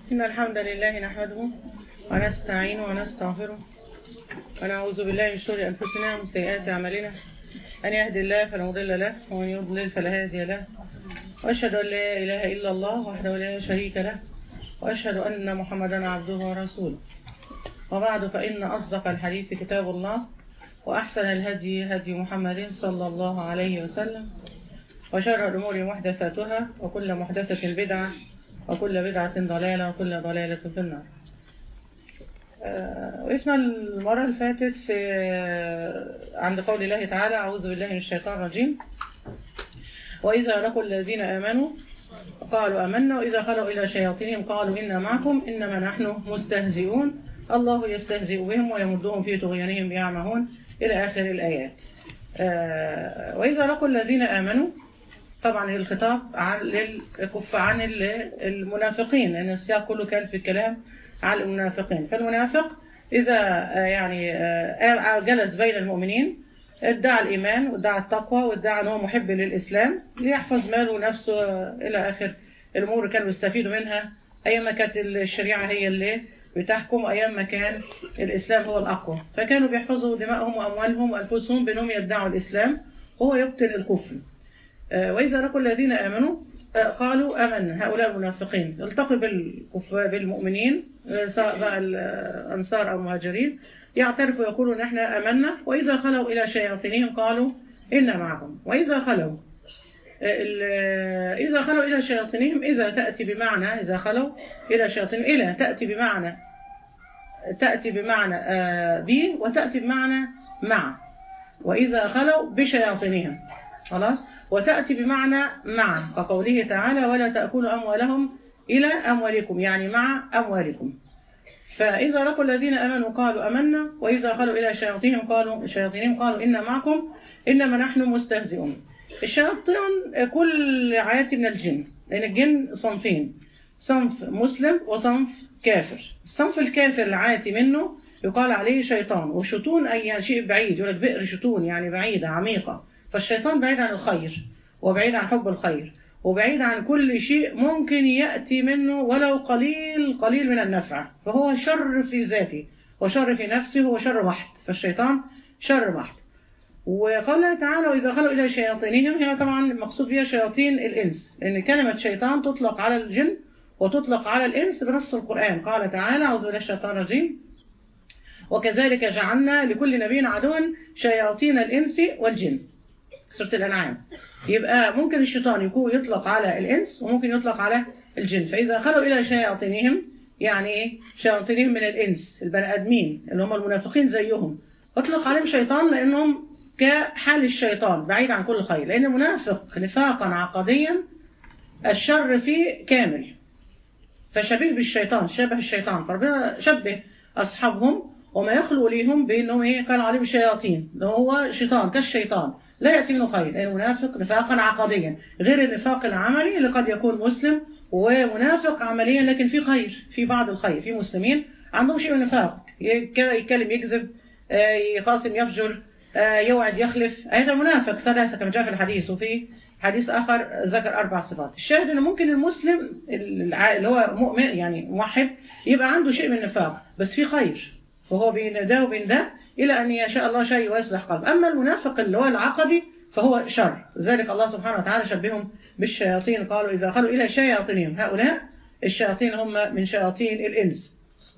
إن الحمد لله نحمده ونستعينه ونستغفره ونعوذ بالله من شرور أنفسنا ومن سيئات أعمالنا أن يهدي الله فلا مضل له ومن يضلل فلا هادي له وأشهد أن لا إله إلا الله وحده لا شريك له وأشهد أن محمدا عبده ورسوله وبعد فإن أصدق الحديث كتاب الله وأحسن الهدي هدي محمد صلى الله عليه وسلم وشر الأمور محدثاتها وكل محدثة بدعة وكل بدعة ضلالة وكل ضلالة في النار آه، وقفنا المرة اللي فاتت في عند قول الله تعالى أعوذ بالله من الشيطان الرجيم وإذا لقوا الذين آمنوا قالوا آمنا وإذا خلوا إلى شياطينهم قالوا إنا معكم إنما نحن مستهزئون الله يستهزئ بهم ويمدهم في طغيانهم يعمهون إلى آخر الآيات آه، وإذا لقوا الذين آمنوا طبعا الخطاب عن للكف عن المنافقين لأن السياق كله كان في الكلام على المنافقين فالمنافق إذا يعني جلس بين المؤمنين ادعى الإيمان وادعى التقوى وادعى أنه محب للإسلام ليحفظ ماله ونفسه إلى آخر الأمور اللي كانوا بيستفيدوا منها أيام ما كانت الشريعة هي اللي بتحكم أيام ما كان الإسلام هو الأقوى فكانوا بيحفظوا دماءهم وأموالهم وأنفسهم بأنهم يدعوا الإسلام وهو يبطل الكفر وإذا لقوا الذين آمنوا قالوا آمنا هؤلاء المنافقين التقوا بالمؤمنين سواء بقى الأنصار أو المهاجرين يعترفوا يقولوا نحن آمنا وإذا خلوا إلى شياطينهم قالوا إنا معكم وإذا خلوا إذا خلوا إلى شياطينهم إذا تأتي بمعنى إذا خلوا إلى شياطينهم إلى تأتي بمعنى تأتي بمعنى بي وتأتي بمعنى مع وإذا خلوا بشياطينهم خلاص وتأتي بمعنى مع كقوله تعالى ولا تأكلوا أموالهم إلى أموالكم يعني مع أموالكم فإذا لقوا الذين أمنوا قالوا أمنا وإذا خلوا إلى شياطينهم قالوا شياطينهم قالوا إنا معكم إنما نحن مستهزئون الشياطين كل عياتي من الجن لأن الجن صنفين صنف مسلم وصنف كافر الصنف الكافر العاتي منه يقال عليه شيطان وشطون أي شيء بعيد يقول لك بئر شطون يعني بعيدة عميقة فالشيطان بعيد عن الخير وبعيد عن حب الخير وبعيد عن كل شيء ممكن يأتي منه ولو قليل قليل من النفع فهو شر في ذاته وشر في نفسه وشر محت فالشيطان شر محت وقال تعالى وإذا خلوا إلى شياطينهم هنا طبعا المقصود بها شياطين الإنس لأن كلمة شيطان تطلق على الجن وتطلق على الإنس بنص القرآن قال تعالى أعوذ بالله الشيطان الرجيم وكذلك جعلنا لكل نبي عدوا شياطين الإنس والجن سورة الأنعام يبقى ممكن الشيطان يكون يطلق على الإنس وممكن يطلق على الجن فإذا خلوا إلى شياطينهم يعني شياطينهم من الإنس البني آدمين اللي هم المنافقين زيهم أطلق عليهم شيطان لأنهم كحال الشيطان بعيد عن كل خير لأن المنافق نفاقا عقديا الشر فيه كامل فشبيه بالشيطان شبه الشيطان فربنا شبه أصحابهم وما يخلو ليهم بأنهم إيه قال عليهم شياطين اللي هو شيطان كالشيطان لا يأتي منه خير لأن المنافق نفاقا عقديا غير النفاق العملي اللي قد يكون مسلم ومنافق عمليا لكن في خير في بعض الخير في مسلمين عندهم شيء من النفاق يتكلم يكذب يخاصم يفجر يوعد يخلف هذا المنافق ثلاثة كما جاء في الحديث وفي حديث آخر ذكر أربع صفات الشاهد أنه ممكن المسلم اللي هو مؤمن يعني موحد يبقى عنده شيء من النفاق بس في خير فهو بين ده وبين ده إلى أن يشاء الله شيء ويصلح قلب أما المنافق اللي هو العقدي فهو شر ذلك الله سبحانه وتعالى شبههم بالشياطين قالوا إذا خلوا إلى شياطينهم هؤلاء الشياطين هم من شياطين الإنس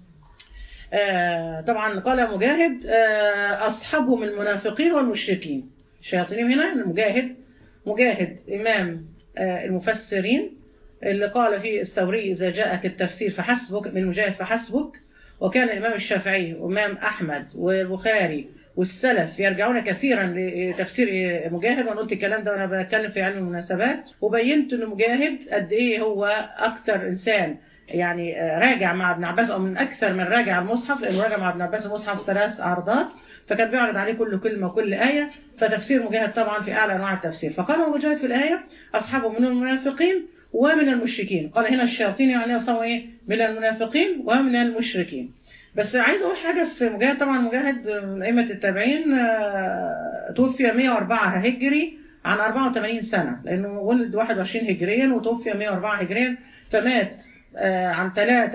آه طبعا قال مجاهد آه أصحابهم المنافقين والمشركين شياطينهم هنا المجاهد مجاهد إمام آه المفسرين اللي قال فيه الثوري إذا جاءك التفسير فحسبك من مجاهد فحسبك وكان الإمام الشافعي وإمام أحمد والبخاري والسلف يرجعون كثيرا لتفسير مجاهد وانا قلت الكلام ده وانا بتكلم في علم المناسبات وبينت ان مجاهد قد ايه هو اكثر انسان يعني راجع مع ابن عباس او من اكثر من راجع المصحف لانه راجع مع ابن عباس المصحف ثلاث عرضات فكان بيعرض عليه كل كلمه وكل ايه فتفسير مجاهد طبعا في اعلى انواع التفسير فقال مجاهد في الايه اصحابه من المنافقين ومن المشركين قال هنا الشياطين يعني اصلا ايه من المنافقين ومن المشركين بس عايز اقول حاجه في مجاهد طبعا مجاهد من ائمه التابعين توفي 104 هجري عن 84 سنه لانه ولد 21 هجريا وتوفي 104 هجريا فمات آه، عن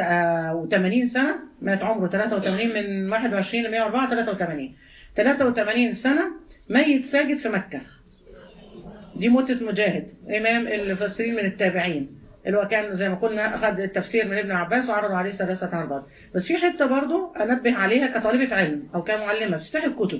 83 سنة مات عمره 83 من 21 ل 104 83 83 سنة ميت ساجد في مكة دي موتة مجاهد إمام المفسرين من التابعين اللي هو كان زي ما قلنا أخذ التفسير من ابن عباس وعرض عليه ثلاثة عرضات بس في حتة برضو أنبه عليها كطالبة علم أو كمعلمة بتفتح الكتب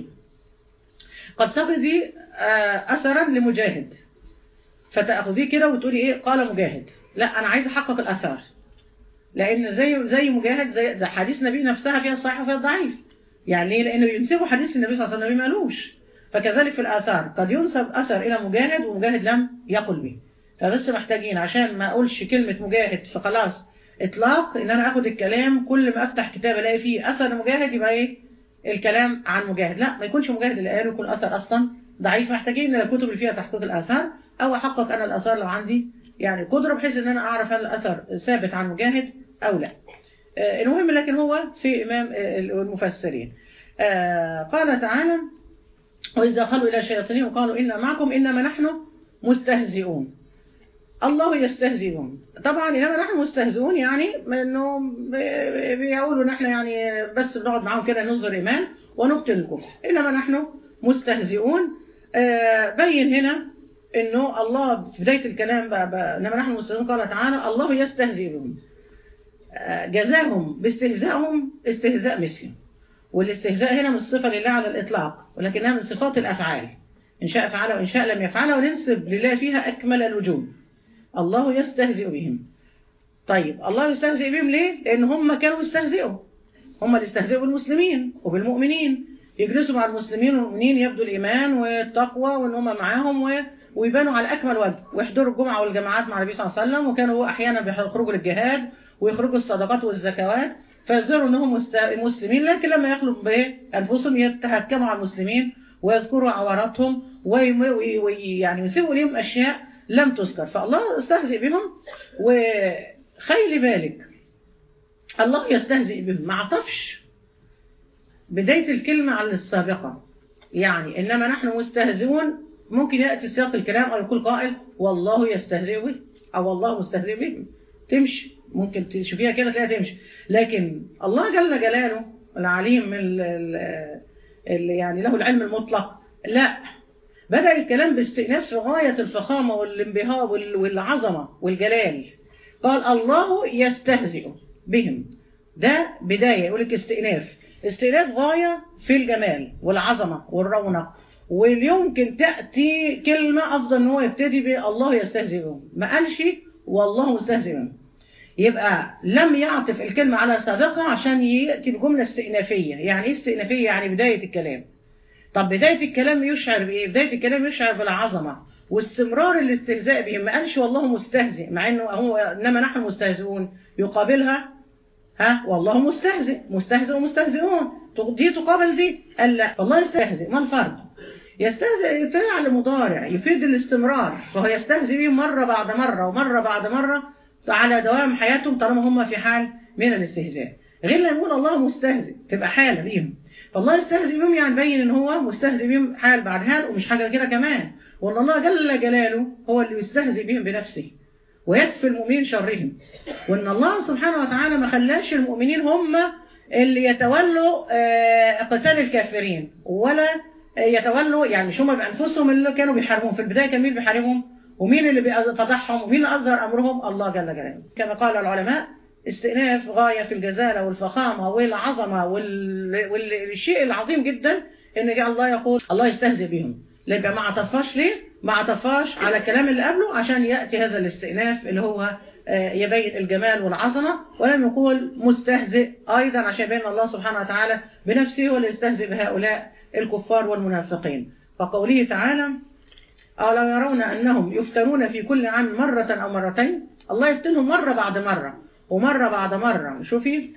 قد تقضي آه، أثرا لمجاهد فتأخذيه كده وتقولي إيه قال مجاهد لا أنا عايز أحقق الأثار لأن زي زي مجاهد زي زي حديث النبي نفسها فيها الصحيح وفيها الضعيف يعني ليه؟ لأنه ينسبوا حديث النبي صلى الله عليه وسلم ما قالوش فكذلك في الآثار قد ينسب أثر إلى مجاهد ومجاهد لم يقل به فبس محتاجين عشان ما أقولش كلمة مجاهد فخلاص إطلاق إن أنا أخد الكلام كل ما أفتح كتاب ألاقي فيه أثر مجاهد يبقى إيه الكلام عن مجاهد لا ما يكونش مجاهد اللي قاله يكون أثر أصلا ضعيف محتاجين الكتب اللي فيها تحقيق الآثار أو أحقق أنا الآثار لو عندي يعني قدرة بحيث إن أنا أعرف هل الأثر ثابت عن مجاهد أو لا آه، المهم لكن هو في إمام آه، المفسرين آه، قال تعالى وإذا قالوا إلى شياطينهم قالوا إنا معكم إنما نحن مستهزئون الله يستهزئ بهم طبعا إنما نحن مستهزئون يعني إنه بي- بيقولوا نحن يعني بس بنقعد معاهم كده نظهر إيمان ونبطل الكفر إنما نحن مستهزئون آه، بين هنا إنه الله في بداية الكلام بقى بقى إنما نحن مستهزئون قال تعالى الله يستهزئ بهم آه، جزاهم باستهزائهم استهزاء مثله والاستهزاء هنا مش صفة لله على الإطلاق ولكنها من صفات الأفعال إن شاء فعل وإن شاء لم يفعل وننسب لله فيها أكمل الوجوه الله يستهزئ بهم طيب الله يستهزئ بهم ليه؟ لأن هم كانوا يستهزئوا هم اللي استهزئوا بالمسلمين وبالمؤمنين يجلسوا مع المسلمين والمؤمنين يبدوا الإيمان والتقوى وإن هم معاهم و... ويبانوا على أكمل وجه ويحضروا الجمعة والجماعات مع النبي صلى الله عليه وسلم وكانوا أحيانا بيخرجوا للجهاد ويخرجوا الصدقات والزكوات فيصدروا انهم مست- مسلمين لكن لما يخلوا بانفسهم يتهكموا على المسلمين ويذكروا عوراتهم ويعني يسيبوا لهم اشياء لم تذكر فالله استهزئ بهم وخلي بالك الله يستهزئ بهم ما عطفش بداية الكلمة على السابقة يعني إنما نحن مستهزئون ممكن يأتي سياق الكلام أو يقول قائل والله يستهزئ به أو والله مستهزئ بهم تمشي ممكن تشوفيها كده تلاقيها تمشي لكن الله جل جلاله العليم ال- ال- اللي يعني له العلم المطلق لا بدأ الكلام باستئناف في غاية الفخامة والانبهار وال- والعظمة والجلال قال الله يستهزئ بهم ده بداية يقول لك استئناف استئناف غاية في الجمال والعظمة والرونق ويمكن تأتي كلمة أفضل إن هو يبتدي بالله يستهزئ بهم ما قالش والله مستهزئ بهم يبقى لم يعطف الكلمة على سابقة عشان يأتي بجملة استئنافية يعني ايه استئنافية يعني بداية الكلام طب بداية الكلام يشعر بإيه بداية الكلام يشعر بالعظمة واستمرار الاستهزاء بهم ما قالش والله مستهزئ مع انه هو انما نحن مستهزئون يقابلها ها والله مستهزئ مستهزئ ومستهزئون دي تقابل دي قال لا والله يستهزئ ما الفرق يستهزئ فعل مضارع يفيد الاستمرار فهو يستهزئ بهم مرة بعد مرة ومرة بعد مرة على دوام حياتهم طالما هم في حال من الاستهزاء غير لما يقول الله مستهزئ تبقى حالة ليهم فالله يستهزئ بهم يعني يبين ان هو مستهزئ بهم حال بعد حال ومش حاجة كده كمان وان الله جل جلاله هو اللي يستهزئ بهم بنفسه ويكفي المؤمنين شرهم وان الله سبحانه وتعالى ما خلاش المؤمنين هم اللي يتولوا آه، قتال الكافرين ولا آه، يتولوا يعني مش هم بانفسهم اللي كانوا بيحاربون في البدايه كان مين بيحاربهم ومين اللي بيفضحهم ومين اللي اظهر امرهم الله جل جلاله كما قال العلماء استئناف غايه في الجزاله والفخامه والعظمه وال- والشيء العظيم جدا ان جاء الله يقول الله يستهزئ بهم لا يبقى ما عطفاش ليه ما عطفاش على الكلام اللي قبله عشان ياتي هذا الاستئناف اللي هو آه، يبين الجمال والعظمه ولم يقول مستهزئ ايضا عشان يبين الله سبحانه وتعالى بنفسه ولا يستهزئ بهؤلاء الكفار والمنافقين فقوله تعالى أولم يرون أنهم يفتنون في كل عام مرة أو مرتين الله يفتنهم مرة بعد مرة ومرة بعد مرة شوفي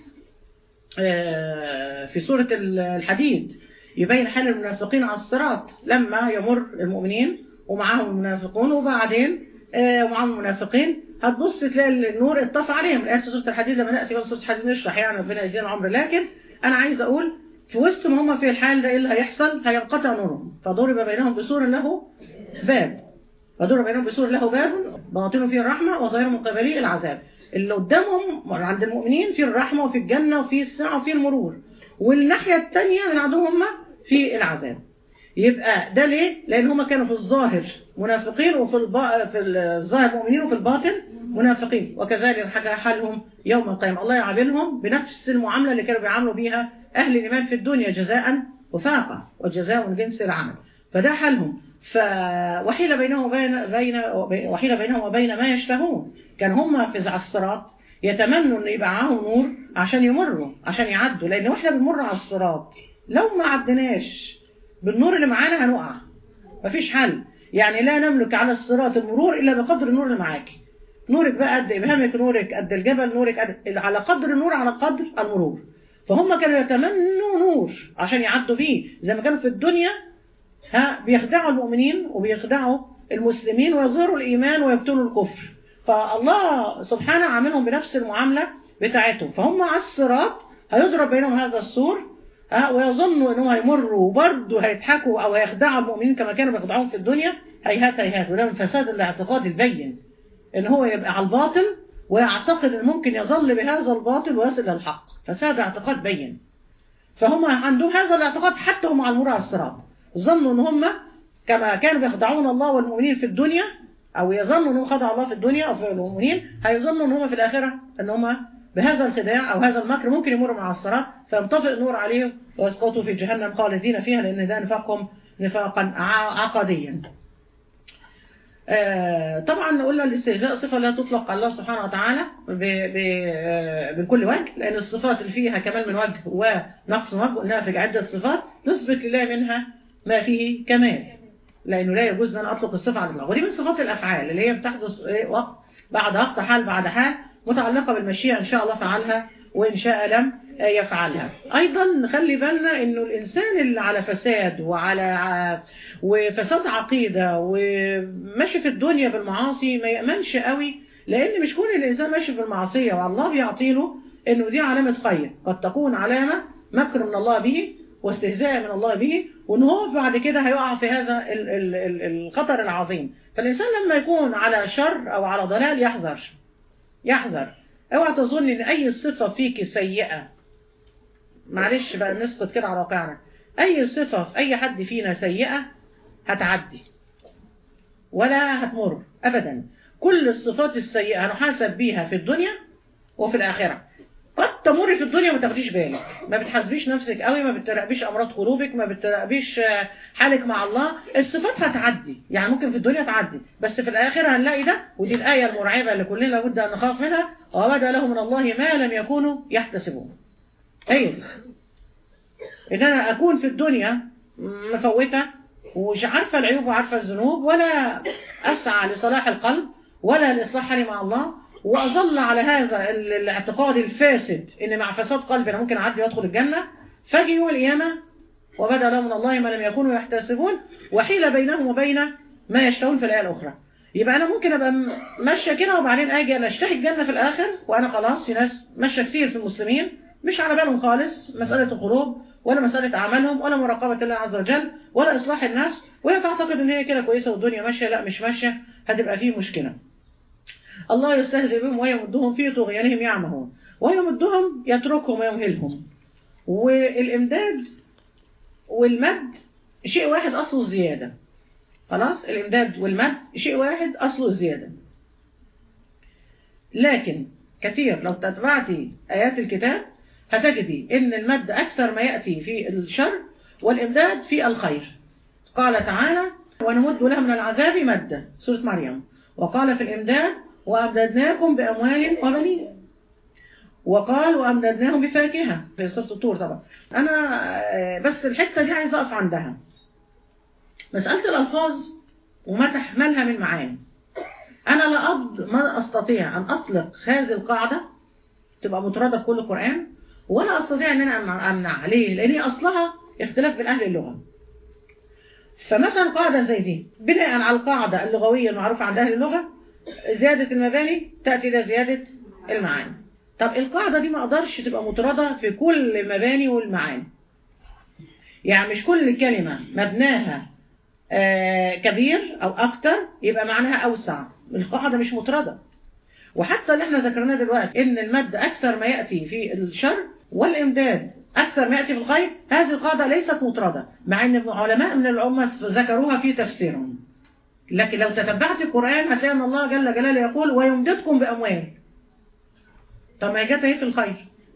آه، في سورة الحديد يبين حال المنافقين على الصراط لما يمر المؤمنين ومعاهم المنافقون وبعدين آه، ومعاهم المنافقين هتبص تلاقي النور اتطفى عليهم آيات سورة الحديد لما نأتي بقى سورة الحديد نشرح يعني ربنا يدينا العمر لكن أنا عايز أقول في وسط ما هم في الحال ده إيه اللي هيحصل هينقطع نورهم فضرب بينهم بسور له باب وضرب بينهم بسور له باب باطنه فيه الرحمة وظاهره من قبله العذاب اللي قدامهم عند المؤمنين في الرحمة وفي الجنة وفي السعة وفي المرور والناحية التانية من عندهم هم في العذاب يبقى ده ليه؟ لأن هم كانوا في الظاهر منافقين وفي البا... في الظاهر مؤمنين وفي الباطن منافقين وكذلك حاجة حالهم يوم القيامة الله يعاملهم بنفس المعاملة اللي كانوا بيعاملوا بيها أهل الإيمان في الدنيا جزاء وفاقة وجزاء من جنس العمل فده حالهم فوحيل بينهم وبين بين وحيل بينهم وبين ما يشتهون كان هم في على الصراط يتمنوا ان يبقى معاهم نور عشان يمروا عشان يعدوا لان واحنا بنمر على الصراط لو ما عدناش بالنور اللي معانا هنقع مفيش حل يعني لا نملك على الصراط المرور الا بقدر النور اللي معاكي نورك بقى قد ابهامك نورك قد الجبل نورك قد على قدر النور على قدر المرور فهم كانوا يتمنوا نور عشان يعدوا بيه زي ما كانوا في الدنيا ها بيخدعوا المؤمنين وبيخدعوا المسلمين ويظهروا الإيمان ويبطلوا الكفر فالله سبحانه عاملهم بنفس المعاملة بتاعتهم فهم على الصراط هيضرب بينهم هذا السور ها ويظنوا انهم هيمروا وبرضه هيضحكوا او هيخدعوا المؤمنين كما كانوا بيخدعوهم في الدنيا هيهات هيهات وده من فساد الاعتقاد البين ان هو يبقى على الباطل ويعتقد ان ممكن يظل بهذا الباطل ويصل الى الحق فساد اعتقاد بين فهم عندهم هذا الاعتقاد حتى هم على المرور على الصراط ظنوا ان هم كما كانوا بيخدعون الله والمؤمنين في الدنيا او يظنوا انهم خدعوا الله في الدنيا او في المؤمنين هيظنوا ان هم في الاخره ان هم بهذا الخداع او هذا المكر ممكن يمروا مع الصراط فينطفئ النور عليهم ويسقطوا في جهنم خالدين فيها لان ده نفاقهم نفاقا عقديا. آه طبعا قلنا الاستهزاء صفه لا تطلق على الله سبحانه وتعالى بكل وجه لان الصفات اللي فيها كمال من وجه ونقص من وجه قلناها في عده صفات نثبت لله منها ما فيه كمال لانه لا يجوز ان اطلق الصفه على الله ودي من صفات الافعال اللي هي بتحدث وقت بعد وقت حال بعد حال متعلقه بالمشيئه ان شاء الله فعلها وان شاء لم يفعلها ايضا نخلي بالنا انه الانسان اللي على فساد وعلى وفساد عقيده وماشي في الدنيا بالمعاصي ما يامنش قوي لان مش كون الانسان ماشي بالمعصيه والله بيعطيله انه دي علامه خير قد تكون علامه مكر من الله به واستهزاء من الله به وان هو بعد كده هيقع في هذا ال ال ال الخطر العظيم فالانسان لما يكون على شر او على ضلال يحذر يحذر اوعى تظن ان اي صفه فيك سيئه معلش بقى نسقط كده على واقعنا اي صفه في اي حد فينا سيئه هتعدي ولا هتمر ابدا كل الصفات السيئه هنحاسب بيها في الدنيا وفي الاخره قد تمر في الدنيا ما تاخديش بالك ما بتحاسبيش نفسك قوي ما بتراقبيش امراض قلوبك ما بتراقبيش حالك مع الله الصفات هتعدي يعني ممكن في الدنيا تعدي بس في الاخره هنلاقي ده ودي الايه المرعبه اللي كلنا لابد ان نخاف منها وبدا لهم من الله ما لم يكونوا يحتسبون هي ان انا اكون في الدنيا مفوته ومش عارفه العيوب وعارفه الذنوب ولا اسعى لصلاح القلب ولا لاصلاح حالي مع الله واظل على هذا الاعتقاد الفاسد ان مع فساد قلبي انا ممكن اعدي وادخل الجنه فاجي يوم القيامه وبدا لهم من الله ما لم يكونوا يحتسبون وحيل بينهم وبين ما يشتهون في الايه الاخرى يبقى انا ممكن ابقى ماشيه كده وبعدين اجي انا اشتهي الجنه في الاخر وانا خلاص في ناس ماشيه كتير في المسلمين مش على بالهم خالص مساله القلوب ولا مساله اعمالهم ولا مراقبه الله عز وجل ولا اصلاح النفس وهي تعتقد ان هي كده كويسه والدنيا ماشيه لا مش ماشيه هتبقى فيه مشكله الله يستهزئ بهم ويمدهم في طغيانهم يعمهون ويمدهم يتركهم ويمهلهم والإمداد والمد شيء واحد أصله الزيادة خلاص الإمداد والمد شيء واحد أصله الزيادة لكن كثير لو تتبعتي آيات الكتاب هتجدي إن المد أكثر ما يأتي في الشر والإمداد في الخير قال تعالى ونمد له من العذاب مدا سورة مريم وقال في الإمداد وأمددناكم بأموال وبنين وقال وأمددناهم بفاكهة في سورة الطور طبعا أنا بس الحتة دي عايز أقف عندها مسألة الألفاظ وما تحملها من معاني أنا لا أض ما أستطيع أن أطلق هذه القاعدة تبقى مطردة في كل القرآن ولا أستطيع أن أنا أمنع ليه؟ لأن هي أصلها اختلاف بين أهل اللغة فمثلا قاعدة زي دي بناء على القاعدة اللغوية المعروفة عند أهل اللغة زيادة المباني تأتي إلى زيادة المعاني طب القاعدة دي ما أقدرش تبقى مطردة في كل المباني والمعاني يعني مش كل كلمة مبناها آه كبير أو أكتر يبقى معناها أوسع القاعدة مش مطردة وحتى اللي احنا ذكرناه دلوقتي ان المد اكثر ما ياتي في الشر والامداد اكثر ما ياتي في الخير هذه القاعده ليست مطرده مع ان علماء من الامه ذكروها في تفسيرهم لكن لو تتبعت القران هتلاقي ان الله جل جلاله يقول ويمددكم باموال طب ما هي جت اهي في الخير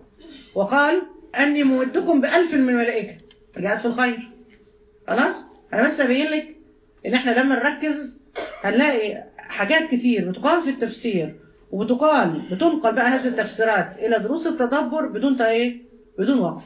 وقال اني ممدكم بالف من الملائكه جاءت في الخير خلاص انا بس ابين لك ان احنا لما نركز هنلاقي حاجات كتير بتقال في التفسير وبتقال بتنقل بقى هذه التفسيرات الى دروس التدبر بدون ايه بدون وقف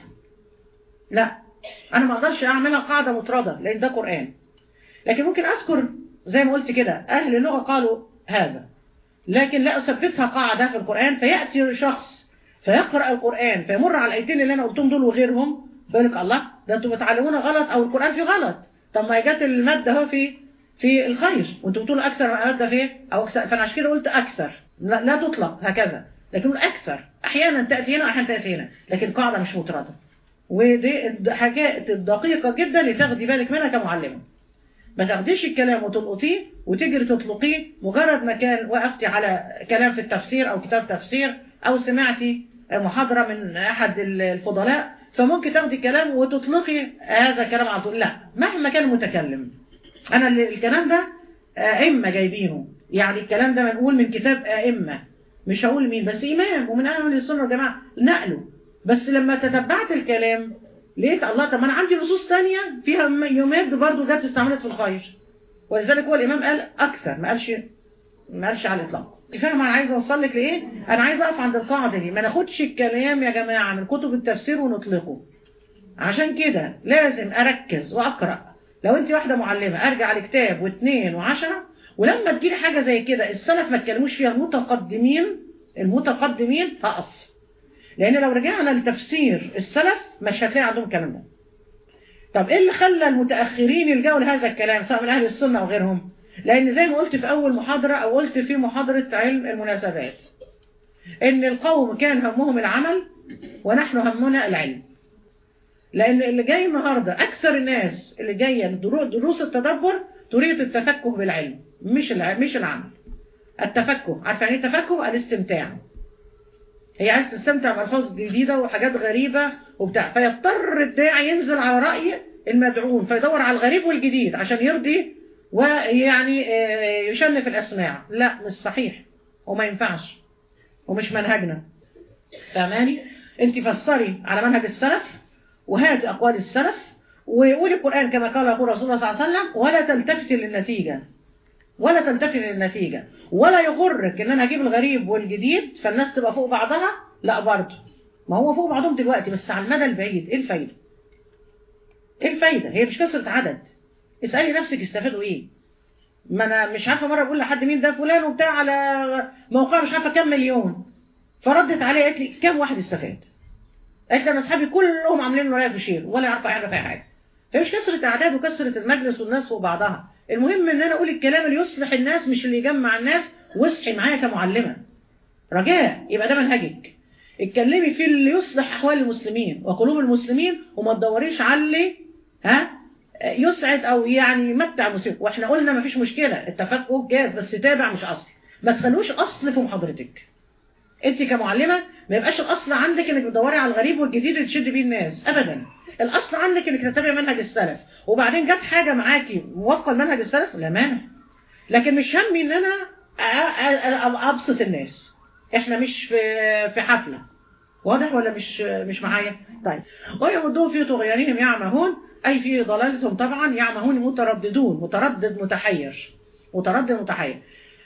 لا انا ما اقدرش اعملها قاعده مطرده لان ده قران لكن ممكن اذكر زي ما قلت كده اهل اللغه قالوا هذا لكن لا اثبتها قاعده في القران فياتي شخص فيقرا القران فيمر على الايتين اللي انا قلتهم دول وغيرهم فيقول لك الله ده انتوا بتعلمونا غلط او القران فيه غلط طب ما هي جت الماده اهو في في الخير وانتوا بتقولوا اكثر ماده فيه او اكثر فانا عشان كده قلت اكثر لا, لا تطلق هكذا لكن اكثر احيانا تاتي هنا واحيانا تاتي هنا لكن قاعده مش مطرده ودي الحاجات الدقيقه جدا اللي تاخدي بالك منها كمعلمه ما تاخديش الكلام وتلقطيه وتجري تطلقيه مجرد ما كان وقفتي على كلام في التفسير او كتاب تفسير او سمعتي محاضره من احد الفضلاء فممكن تاخدي كلام وتطلقي هذا الكلام على طول لا مهما كان المتكلم انا الكلام ده ائمه جايبينه يعني الكلام ده منقول من كتاب ائمه مش هقول مين بس امام ومن اهل السنه والجماعه نقله بس لما تتبعت الكلام لقيت الله طب انا عندي نصوص ثانيه فيها يمد برضه جت استعملت في الخير ولذلك هو الامام قال اكثر ما قالش ما قالش على الاطلاق فاهم انا عايز اوصل لك لايه انا عايز اقف عند القاعده دي ما ناخدش الكلام يا جماعه من كتب التفسير ونطلقه عشان كده لازم اركز واقرا لو انت واحده معلمه ارجع لكتاب واثنين وعشرة ولما تجيلي حاجه زي كده السلف ما اتكلموش فيها المتقدمين المتقدمين هقف لان لو رجعنا لتفسير السلف مش هتلاقي عندهم الكلام ده طب ايه اللي خلى المتاخرين يلجأوا لهذا الكلام سواء من اهل السنه او غيرهم لان زي ما قلت في اول محاضره او قلت في محاضره علم المناسبات ان القوم كان همهم العمل ونحن همنا العلم لان اللي جاي النهارده اكثر الناس اللي جايه دروس التدبر تريد التفكه بالعلم مش مش العمل التفكه عارفه يعني ايه التفكه الاستمتاع هي عايز تستمتع بألفاظ جديدة وحاجات غريبة وبتاع فيضطر الداعي ينزل على رأي المدعون فيدور على الغريب والجديد عشان يرضي ويعني يشنف الأسماع لا مش صحيح وما ينفعش ومش منهجنا فاهماني انت فسري على منهج السلف وهاتي أقوال السلف وقولي القرآن كما قال يقول رسول الله صلى الله عليه وسلم ولا تلتفتي للنتيجة ولا تلتفتي للنتيجة ولا يغرك ان انا اجيب الغريب والجديد فالناس تبقى فوق بعضها لا برضه ما هو فوق بعضهم دلوقتي بس على المدى البعيد ايه الفايدة ايه الفايدة هي مش كثرة عدد اسألي نفسك استفادوا ايه ما انا مش عارفة مرة بقول لحد مين ده فلان وبتاع على موقع مش عارفة كام مليون فردت عليه قالت لي كام واحد استفاد قالت لي انا اصحابي كلهم عاملين ورايا بشير ولا يعرفوا حاجة في حاجة فمش كثرة اعداد وكثرة المجلس والناس فوق بعضها المهم ان انا اقول الكلام اللي يصلح الناس مش اللي يجمع الناس واصحي معايا كمعلمة رجاء يبقى ده منهجك اتكلمي في اللي يصلح احوال المسلمين وقلوب المسلمين وما تدوريش على اللي ها يسعد او يعني يمتع المسلمين واحنا قلنا ما فيش مشكلة التفقه جاز بس تابع مش اصل ما تخلوش اصل في محاضرتك انت كمعلمة ما يبقاش الاصل عندك انك بتدوري على الغريب والجديد اللي تشد بيه الناس ابدا الاصل عندك انك تتبع منهج السلف وبعدين جت حاجة معاكي موافقة لمنهج السلف لا مانع لكن مش همي ان انا ابسط الناس احنا مش في في حفلة واضح ولا مش مش معايا طيب ويمدون في طغيانهم يعمهون اي في ضلالتهم طبعا يعمهون مترددون متردد متحير متردد متحير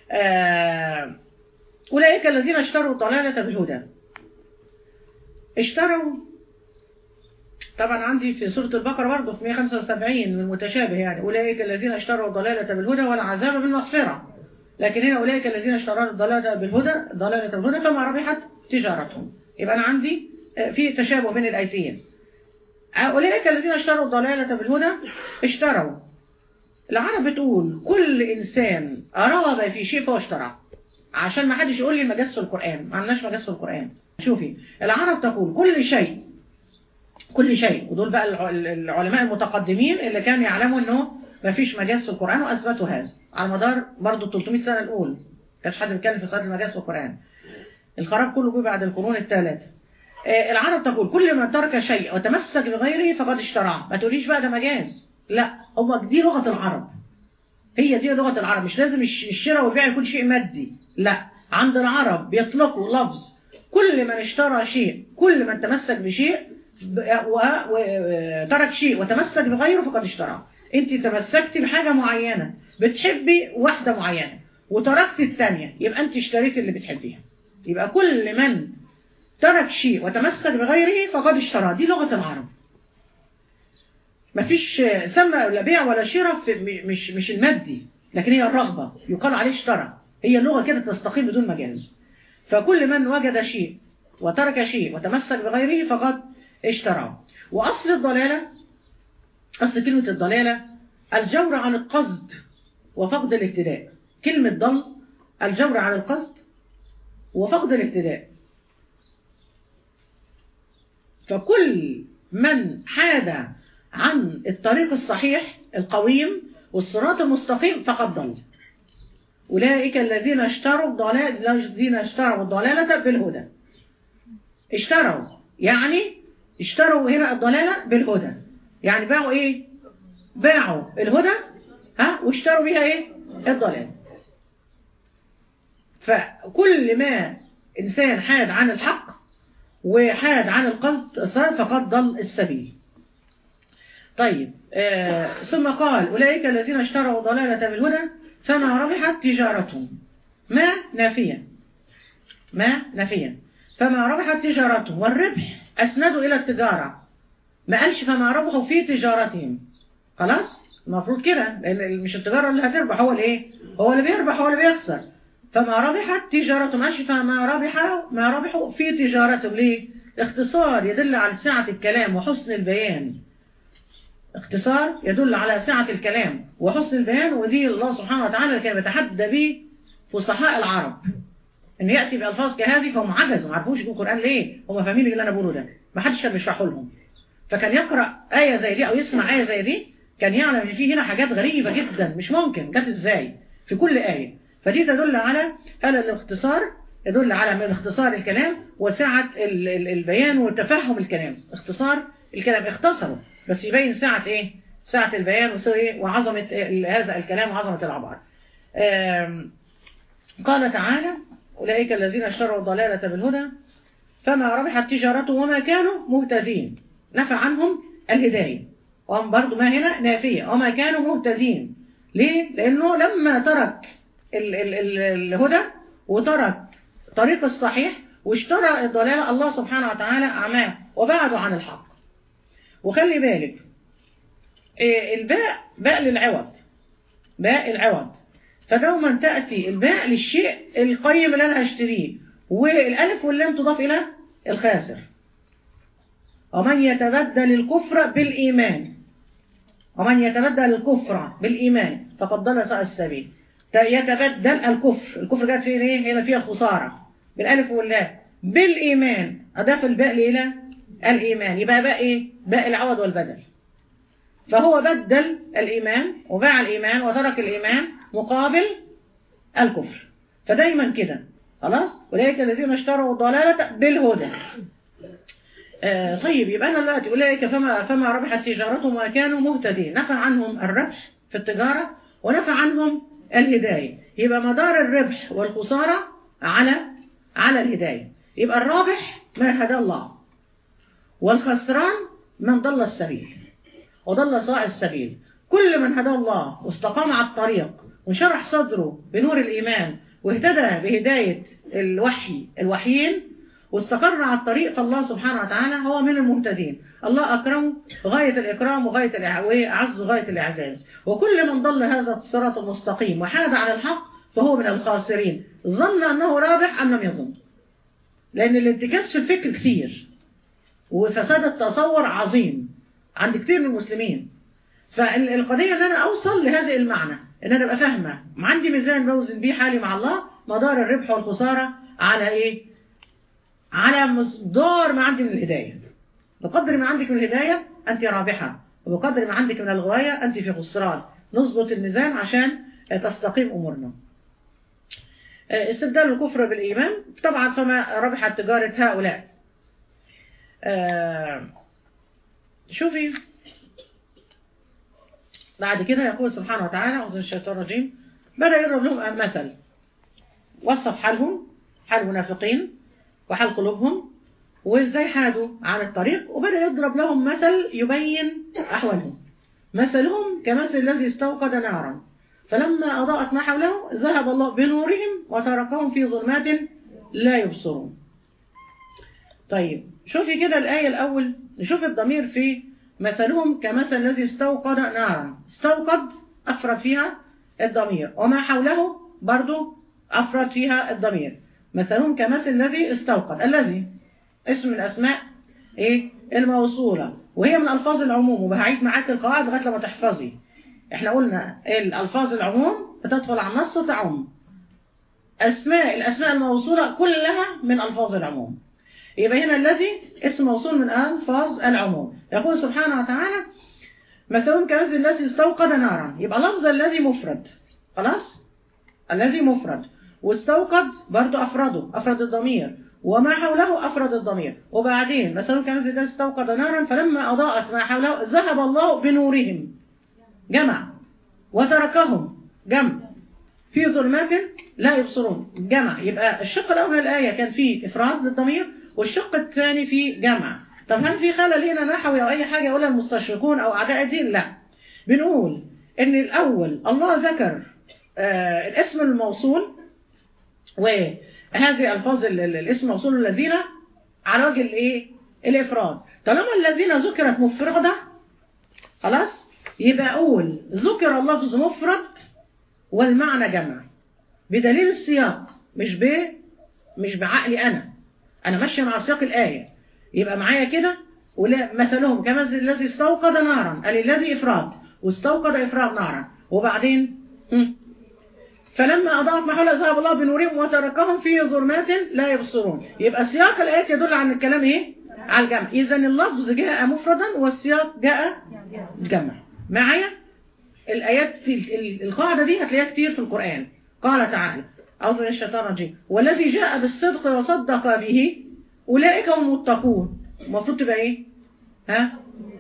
آه اولئك الذين اشتروا الضلاله بالهدى اشتروا طبعا عندي في سورة البقرة برضه في 175 من المتشابه يعني أولئك الذين اشتروا الضلالة بالهدى والعذاب بالمغفرة لكن هنا أولئك الذين اشتروا الضلالة بالهدى ضلالة بالهدى فما ربحت تجارتهم يبقى أنا عندي في تشابه بين الآيتين أولئك الذين اشتروا الضلالة بالهدى اشتروا العرب بتقول كل إنسان أرغب في شيء فهو اشترى عشان ما حدش يقول لي المجاز في القرآن ما عندناش مجاز في القرآن شوفي العرب تقول كل شيء كل شيء ودول بقى العلماء المتقدمين اللي كانوا يعلموا انه ما فيش مجاز في القرآن واثبتوا هذا على مدار برضه 300 سنة الاولى كانش حد بيتكلم في صلاه المجاز في القران الخراب كله جه بعد القرون الثلاثه آه، العرب تقول كل من ترك شيء وتمسك بغيره فقد اشتراه ما تقوليش بقى ده مجاز لا هو دي لغه العرب هي دي لغه العرب مش لازم الش- الشراء والبيع يكون شيء مادي لا عند العرب بيطلقوا لفظ كل من اشترى شيء كل من تمسك بشيء وترك شيء وتمسك بغيره فقد اشتراه انت تمسكتي بحاجه معينه بتحبي واحده معينه وتركت الثانيه يبقى انت اشتريتي اللي بتحبيها يبقى كل من ترك شيء وتمسك بغيره فقد اشتراه دي لغه العرب مفيش سمى لا بيع ولا شراء في م- مش مش المادي لكن هي الرغبه يقال عليه اشترى هي اللغه كده تستقيم بدون مجاز فكل من وجد شيء وترك شيء وتمسك بغيره فقد اشتراه واصل الضلاله اصل كلمه الضلاله الجور عن القصد وفقد الاهتداء كلمه ضل الجور عن القصد وفقد الاهتداء فكل من حاد عن الطريق الصحيح القويم والصراط المستقيم فقد ضل أولئك الذين اشتروا الضلال الذين اشتروا الضلالة بالهدى اشتروا يعني اشتروا هنا الضلالة بالهدى يعني باعوا ايه باعوا الهدى ها واشتروا بيها ايه الضلال فكل ما انسان حاد عن الحق وحاد عن القصد فقد ضل السبيل طيب آه ثم قال أولئك الذين اشتروا الضلالة بالهدى فما ربحت تجارتهم ما نافية ما نافية فما ربحت تجارتهم والربح أسندوا إلى التجارة ما قالش فما ربحوا في تجارتهم خلاص المفروض كده لأن مش التجارة اللي هتربح هو الايه هو اللي بيربح هو اللي بيخسر فما ربحت تجارتهم ما قالش فما ربحوا ما ربحوا في تجارتهم ليه اختصار يدل على سعة الكلام وحسن البيان اختصار يدل على سعة الكلام وحسن البيان ودي الله سبحانه وتعالى اللي كان بيتحدى به فصحاء العرب ان ياتي بالفاظ كهذه فهم عجزوا ما عرفوش يقولوا القران ليه هم فاهمين اللي انا بقوله ده ما حدش كان بيشرحه لهم فكان يقرا ايه زي دي او يسمع ايه زي دي كان يعلم ان في هنا حاجات غريبه جدا مش ممكن جت ازاي في كل ايه فدي تدل على هذا الاختصار يدل على من اختصار الكلام وسعه ال- ال- البيان وتفهم الكلام اختصار الكلام اختصروا بس يبين سعه ايه سعه البيان وسوء ايه وعظمه ال- هذا الكلام وعظمه العباره آم، قال تعالى أولئك الذين اشتروا الضلالة بالهدى فما ربحت تجارتهم وما كانوا مهتدين نفى عنهم الهداية وهم برضو ما هنا نافية وما كانوا مهتدين ليه؟ لأنه لما ترك ال ال ال الهدى وترك طريق الصحيح واشترى الضلالة الله سبحانه وتعالى أعماه وبعدوا عن الحق وخلي بالك إيه، الباء باء للعوض باء العوض فدوما تأتي الباء للشيء القيم اللي أنا هشتريه والألف واللام تضاف إلى الخاسر ومن يتبدل الكفر بالإيمان ومن يتبدل الكفر بالإيمان فقد ضل ساء السبيل ت- يتبدل الكفر الكفر جت فين ايه هنا فيها الخسارة بالألف واللام بالإيمان أضاف الباء إلى الإيمان يبقى باء إيه باء العوض والبدل فهو بدل الإيمان وباع الإيمان وترك الإيمان مقابل الكفر فدايما كده خلاص أولئك الذين اشتروا الضلالة بالهدى آه طيب يبقى أنا دلوقتي أولئك فما, فما ربحت تجارتهم وكانوا مهتدين نفع عنهم الربح في التجارة ونفع عنهم الهداية يبقى مدار الربح والخسارة على على الهداية يبقى الرابح ما هدى الله والخسران من ضل السبيل وضل سواء السبيل كل من هدى الله واستقام على الطريق وشرح صدره بنور الإيمان واهتدى بهداية الوحي الوحيين واستقر على الطريق فالله سبحانه وتعالى هو من المهتدين الله أكرمه غاية الإكرام وغاية الإع- وأعز غاية الإعزاز وكل من ضل هذا الصراط المستقيم وحاد على الحق فهو من الخاسرين ظن أنه رابح أم لم يظن لأن الانتكاس في الفكر كثير وفساد التصور عظيم عند كثير من المسلمين فالقضية ان انا اوصل لهذا المعنى ان انا ابقى فاهمة عندي ميزان بوزن بيه حالي مع الله مدار الربح والخسارة على ايه على مقدار ما عندي من الهداية بقدر ما عندك من الهداية انت رابحة وبقدر ما عندك من الغواية انت في خسران نظبط الميزان عشان تستقيم امورنا آه، استبدال الكفر بالإيمان طبعا فما ربحت تجارة هؤلاء آه، شوفي بعد كده يقول سبحانه وتعالى أعوذ من الشيطان الرجيم بدأ يضرب لهم مثل وصف حالهم حال المنافقين وحال قلوبهم وازاي حادوا عن الطريق وبدأ يضرب لهم مثل يبين أحوالهم مثلهم كمثل الذي استوقد نارا فلما أضاءت ما حوله ذهب الله بنورهم وتركهم في ظلمات لا يبصرون طيب شوفي كده الآية الأول نشوف الضمير في مثلهم كمثل الذي استوقد نارا استوقد أفرد فيها الضمير وما حوله برضو أفرد فيها الضمير مثلهم كمثل الذي استوقد الذي اسم من الأسماء إيه الموصولة وهي من ألفاظ العموم وبهعيد معاك القواعد لغاية لما تحفظي احنا قلنا الألفاظ العموم بتدخل على النص تعم أسماء الأسماء الموصولة كلها من ألفاظ العموم يبقى هنا الذي اسم موصول من ألفاظ العموم يقول سبحانه وتعالى مثلهم كمثل الذي استوقد نارا يبقى لفظ الذي مفرد خلاص الذي مفرد واستوقد برضو أفرده أفرد الضمير وما حوله أفرد الضمير وبعدين مثلهم كمثل الذي استوقد نارا فلما أضاءت ما حوله ذهب الله بنورهم جمع وتركهم جمع في ظلمات لا يبصرون جمع يبقى الشق الأول من الآية كان فيه إفراد للضمير والشق الثاني فيه جمع طب هل في خلل هنا نحوي أو أي حاجة يقولها المستشرقون أو أعداء الدين لا بنقول إن الأول الله ذكر آه الاسم الموصول وهذه ألفاظ الاسم الموصول الذين على وجه الإيه الإفراد طالما الذين ذكرت مفردة خلاص يبقى أقول ذكر اللفظ مفرد والمعنى جمع بدليل السياق مش ب مش بعقلي أنا أنا ماشية مع سياق الآية يبقى معايا كده ولا مثلهم كمثل الذي استوقد نارا قال الذي إفراد واستوقد إفراد نارا وبعدين فلما أضاءت ما حوله ذهب الله بنورهم وتركهم في ظلمات لا يبصرون يبقى سياق الآيات يدل عن الكلام إيه؟ على الجمع إذا اللفظ جاء مفردا والسياق جاء جمع معايا الآيات في القاعدة دي هتلاقيها كتير في القرآن قال تعالى أعوذ من الشيطان الرجيم والذي جاء بالصدق وصدق به أولئك هم المتقون المفروض تبقى إيه؟ ها؟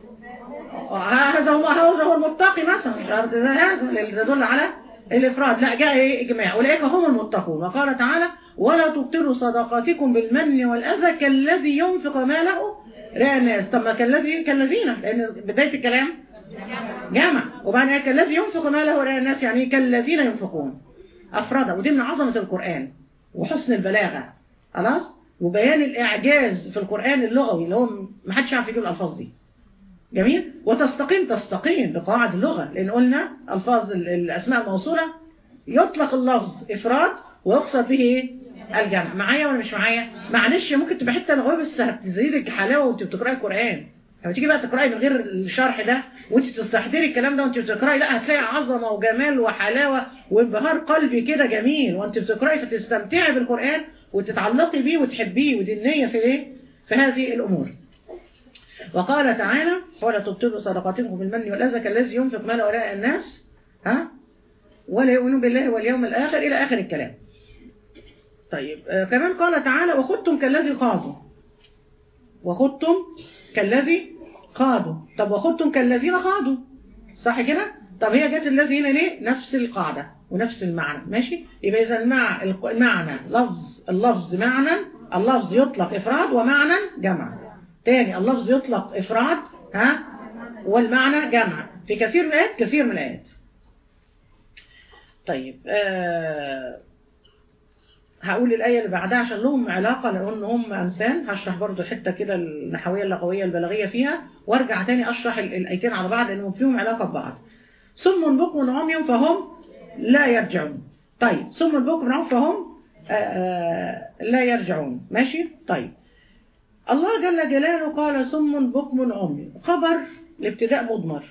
هذا هو هذا هو المتقي مثلا هذا اللي يدل على الإفراد لا جاء إيه إجماع أولئك هم المتقون وقال تعالى ولا تبطلوا صدقاتكم بالمن والأذى كالذي ينفق ماله رئاء الناس طب ما كالذي كالذين لأن بداية الكلام جمع وبعد كالذي ينفق ماله رئاء الناس يعني كالذين ينفقون أفراد ودي من عظمة القرآن وحسن البلاغة خلاص وبيان الإعجاز في القرآن اللغوي اللي هو ما حدش يعرف يجيب الألفاظ دي جميل وتستقيم تستقيم بقواعد اللغة لأن قلنا ألفاظ الأسماء الموصولة يطلق اللفظ إفراد ويقصد به إيه؟ الجمع معايا ولا مش معايا معلش ممكن تبقى حتة لغوية بس هتزيدك حلاوة وانت بتقرأي القرآن لما تيجي بقى تقرأي من غير الشرح ده وانت تستحضري الكلام ده وانت بتقرأي لا هتلاقي عظمة وجمال وحلاوة وانبهار قلبي كده جميل وانت بتقرأي فتستمتعي بالقرآن وتتعلقي بيه وتحبيه ودي النية في ايه في هذه الأمور وقال تعالى ولا تبطلوا صدقاتكم بالمن والأذى كالذي ينفق مال وراء الناس ها ولا يؤمنون بالله واليوم الآخر إلى آخر الكلام طيب آه كمان قال تعالى وخدتم كالذي خاضوا وخدتم كالذي خاضوا طب وخدتم كالذين خاضوا صح كده طب هي جت الذي هنا ليه نفس القاعدة ونفس المعنى ماشي يبقى إذا المع... المعنى لفظ اللفظ معنى اللفظ يطلق إفراد ومعنى جمع تاني اللفظ يطلق إفراد ها والمعنى جمع في كثير من الآيات كثير من الآيات طيب آه هقول الآية اللي بعدها عشان لهم علاقة لأن هم أمثال هشرح برضو حتة كده النحوية اللغوية البلاغية فيها وارجع تاني أشرح الآيتين على بعض لأنهم فيهم علاقة ببعض صم بكم عمي فهم لا يرجعون طيب صم بكم عمي فهم آآ آآ لا يرجعون ماشي طيب الله جل جلاله قال صم بكم عمي خبر لابتداء مضمر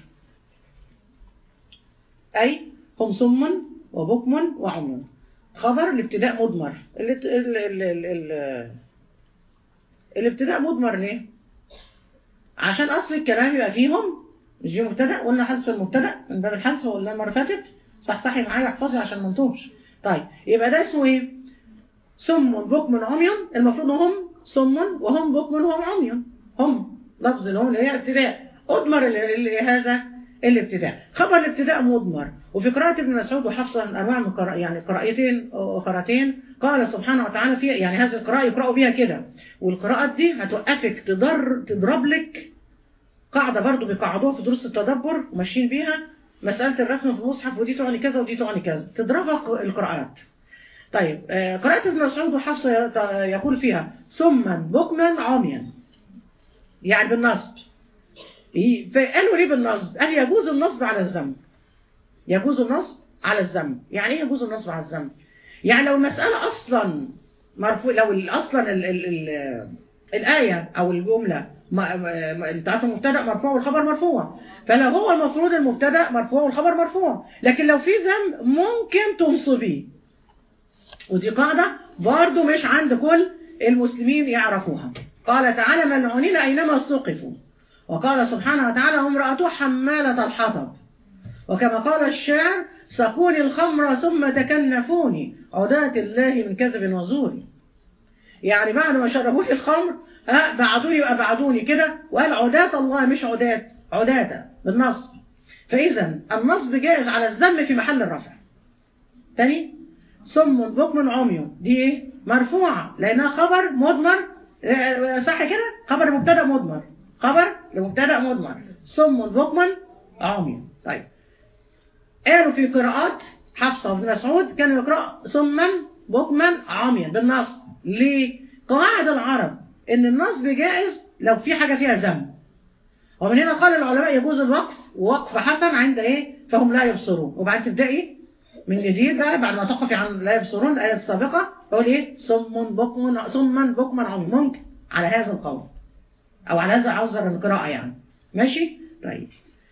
أي هم صم وبكم وعمي خبر الابتداء مضمر ال ال ال ال ال الابتداء مضمر ليه عشان اصل الكلام يبقى فيهم مش دي مبتدا قلنا حذف المبتدا من باب الحذف ولا المره فاتت صح صحي معايا احفظي عشان ما انتوش طيب يبقى ده اسمه ايه صم بكم عمي المفروض هم صم وهم بكم وهم عمي هم لفظ الهم اللي هي ابتداء اضمر ال- ال- هذا الابتداء خبر الابتداء مضمر وفي قراءة ابن مسعود وحفصة أنواع من قراء يعني قراءتين أخرتين قال سبحانه وتعالى فيها يعني هذه القراءة يقرأوا بها كده والقراءات دي هتوقفك تضر تضرب لك قاعدة برضو بيقعدوها في دروس التدبر وماشيين بيها مسألة الرسم في المصحف ودي تعني كذا ودي تعني كذا تضربك القراءات طيب آه، قراءة ابن مسعود وحفصة يت- يقول فيها سما بكما عميا يعني بالنصب إيه؟ فقالوا ليه بالنصب قال يجوز النصب على الذنب يجوز النصب على الذنب يعني ايه يجوز النصب على الذنب يعني لو المسألة أصلا مرفوع لو ال- أصلا ال ال ال الآية أو الجملة ما- ما- ما- انت عارف المبتدا مرفوع والخبر مرفوع فلو هو المفروض المبتدا مرفوع والخبر مرفوع لكن لو في ذنب ممكن تنصبيه ودي قاعدة برضو مش عند كل المسلمين يعرفوها قال تعالى ملعونين أينما ثقفوا وقال سبحانه وتعالى امرأته حمالة الحطب وكما قال الشاعر سقوني الخمر ثم تكنفوني عداة الله من كذب وزور يعني بعد ما شربوا لي الخمر ها بعدوني وأبعدوني كده وقال عداة الله مش عداة عداة بالنصب فإذا النصب جائز على الذم في محل الرفع تاني صم بكم عمي دي ايه مرفوعة لأنها خبر مضمر آه، صح كده خبر مبتدأ مضمر خبر لمبتدأ مضمر صم بكم عمي طيب قالوا في قراءات حفصة وابن مسعود كانوا يقرأ صما بكما عميا بالنصب ليه؟ قواعد العرب ان النصب جائز لو في حاجة فيها ذنب ومن هنا قال العلماء يجوز الوقف ووقف حسن عند ايه فهم لا يبصرون وبعد تبدأي من جديد بقى بعد ما تقفي عن لا يبصرون الآية السابقة يقول ايه صم بكم صما بكما عمي ممكن على هذا القول او على هذا عذر القراءة يعني ماشي طيب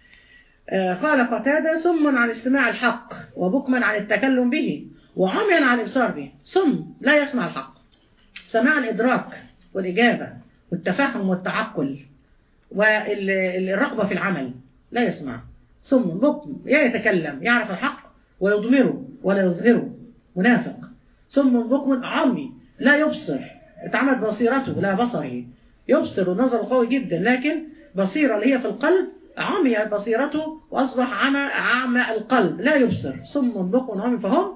آه، قال قتادة صم عن استماع الحق وبكما عن التكلم به وعميا عن الإبصار به صم لا يسمع الحق سماع الإدراك والإجابة والتفهم والتعقل والرغبة في العمل لا يسمع صم بكم لا يتكلم يعرف الحق ويضمره ولا يظهره منافق صم بكم عمي لا يبصر اتعمد بصيرته لا بصره يبصر ونظر قوي جدا لكن بصيرة اللي هي في القلب عمي بصيرته وأصبح عمى أعمى القلب لا يبصر صم بكم عمي فهم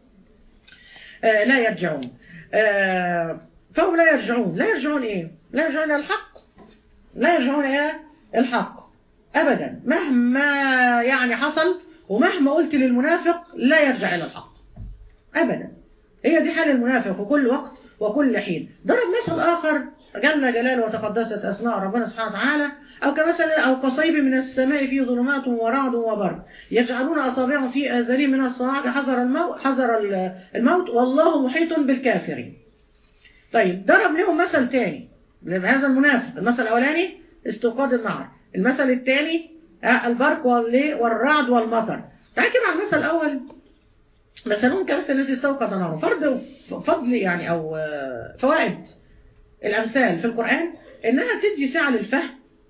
آه لا يرجعون آه فهم لا يرجعون لا يرجعون إيه لا يرجعون إلى الحق لا يرجعون إلى الحق أبدا مهما يعني حصل ومهما قلت للمنافق لا يرجع إلى الحق أبدا هي دي حال المنافق في كل وقت وكل حين ضرب مثل آخر جل جلاله وتقدست أسماء ربنا سبحانه وتعالى أو كمثل أو كصيب من السماء فيه ظلمات ورعد وبرد يجعلون أصابعهم في آذانهم من الصواعق حذر الموت حذر الموت والله محيط بالكافرين طيب ضرب لهم مثل تاني هذا المنافق المثل الأولاني استوقاد النار المثل الثاني البرق والرعد والمطر تعال كده على المثل الأول مثلهم كمثل الذي استوقد نارا فرض فضل يعني أو فوائد الأمثال في القرآن إنها تدي سعة للفهم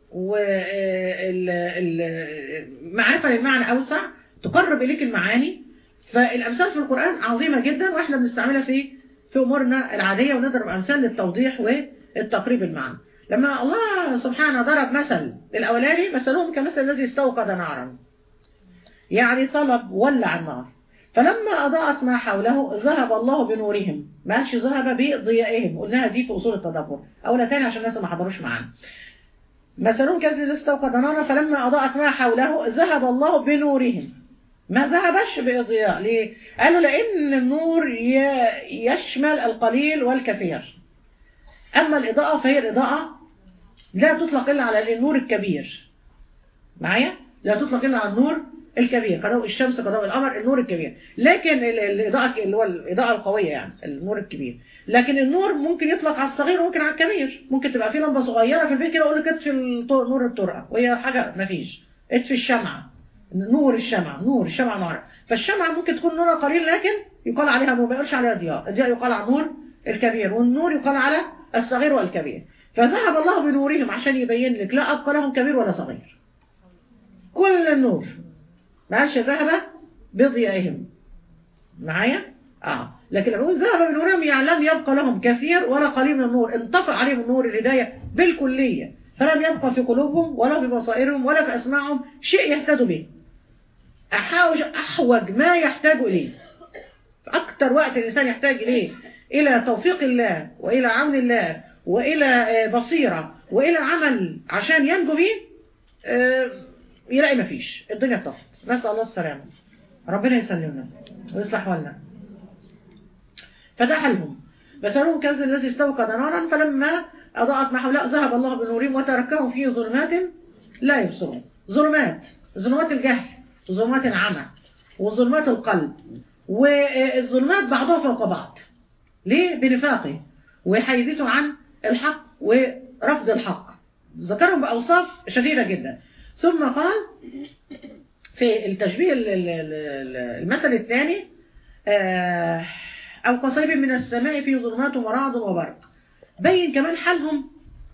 والمعرفة للمعنى أوسع تقرب إليك المعاني فالأمثال في القرآن عظيمة جدا وإحنا بنستعملها في في أمورنا العادية ونضرب أمثال للتوضيح والتقريب المعنى لما الله سبحانه ضرب مثل الأولاني مثلهم كمثل الذي استوقد نارا يعني طلب ولع النار فلما أضاءت ما حوله ذهب الله بنورهم ما قالش ذهب بضيائهم قلناها دي في أصول التدبر أولا تاني عشان الناس ما حضروش معانا مثلهم كالذي استوقد نارا فلما أضاءت ما حوله ذهب الله بنورهم ما ذهبش بإضياء ليه؟ قالوا لأن النور يشمل القليل والكثير أما الإضاءة فهي الإضاءة لا تطلق إلا على النور الكبير معايا؟ لا تطلق إلا على النور الكبير كضوء الشمس كضوء القمر النور الكبير لكن الإضاءة اللي هو الإضاءة القوية يعني النور الكبير لكن النور ممكن يطلق على الصغير وممكن على الكبير ممكن تبقى في لمبة صغيرة في البيت كده أقول لك اطفي نور الطرقة وهي حاجة ما فيش اطفي الشمعة نور الشمعة نور الشمعة نار فالشمعة ممكن تكون نورها قليل لكن يقال عليها نور ما يقولش عليها ضياء الضياء يقال على النور الكبير والنور يقال على الصغير والكبير فذهب الله بنورهم عشان يبين لك لا أبقى لهم كبير ولا صغير كل النور ما قالش ذهب بضيائهم معايا اه لكن لما يقول ذهب بنورهم يعني لم يبقى لهم كثير ولا قليل من النور انطفأ عليهم النور الهداية بالكلية فلم يبقى في قلوبهم ولا في بصائرهم ولا في أسماعهم شيء يهتدوا به أحوج, أحوج ما يحتاج إليه في أكتر وقت الإنسان يحتاج إليه إلى توفيق الله وإلى عون الله وإلى بصيرة وإلى عمل عشان ينجو به يلاقي مفيش الدنيا طفت نسأل الله السلامة ربنا يسلمنا ويصلح ولنا فده حلهم مثلهم كنز الذي استوقد نارا فلما أضاءت ما حوله ذهب الله بنورهم وتركهم في ظلمات لا يبصرون ظلمات ظلمات الجهل وظلمات العمى وظلمات القلب والظلمات بعضها فوق بعض ليه؟ بنفاقه وحيدته عن الحق ورفض الحق ذكرهم بأوصاف شديدة جدا ثم قال في التشبيه المثل الثاني أو قصيب من السماء في ظلمات ورعد وبرق بين كمان حالهم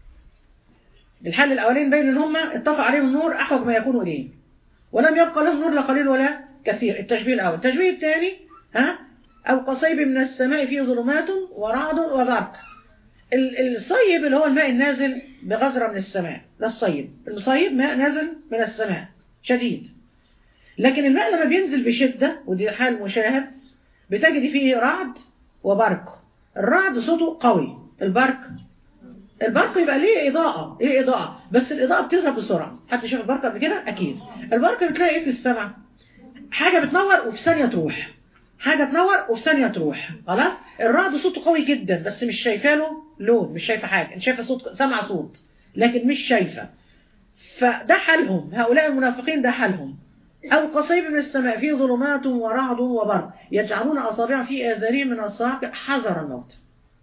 الحال الأولين بين ان هم اتفق عليهم النور أحوج ما يكون إليه ولم يبقى لهم نور لا قليل ولا كثير التشبيه الأول التشبيه الثاني ها أو قصيب من السماء فيه ظلمات ورعد وبرق الصيب اللي هو الماء النازل بغزرة من السماء ده الصيب الصيب ماء نازل من السماء شديد لكن الماء لما بينزل بشدة ودي حال مشاهد بتجد فيه رعد وبرق الرعد صوته قوي البرق البرق يبقى ليه إضاءة ليه إضاءة بس الإضاءة بتظهر بسرعة حد شاف البرق قبل كده أكيد البرق بتلاقي إيه في السماء حاجة بتنور وفي ثانية تروح حاجة تنور وفي ثانية تروح خلاص الرعد صوته قوي جدا بس مش شايفه له لون مش شايفه حاجة انت شايفه صوت سامعه صوت لكن مش شايفه فده حالهم هؤلاء المنافقين ده حالهم أو قصيب من السماء فيه ظلمات ورعد وبرق يجعلون أصابع في آذانهم من الصاعق حذر الموت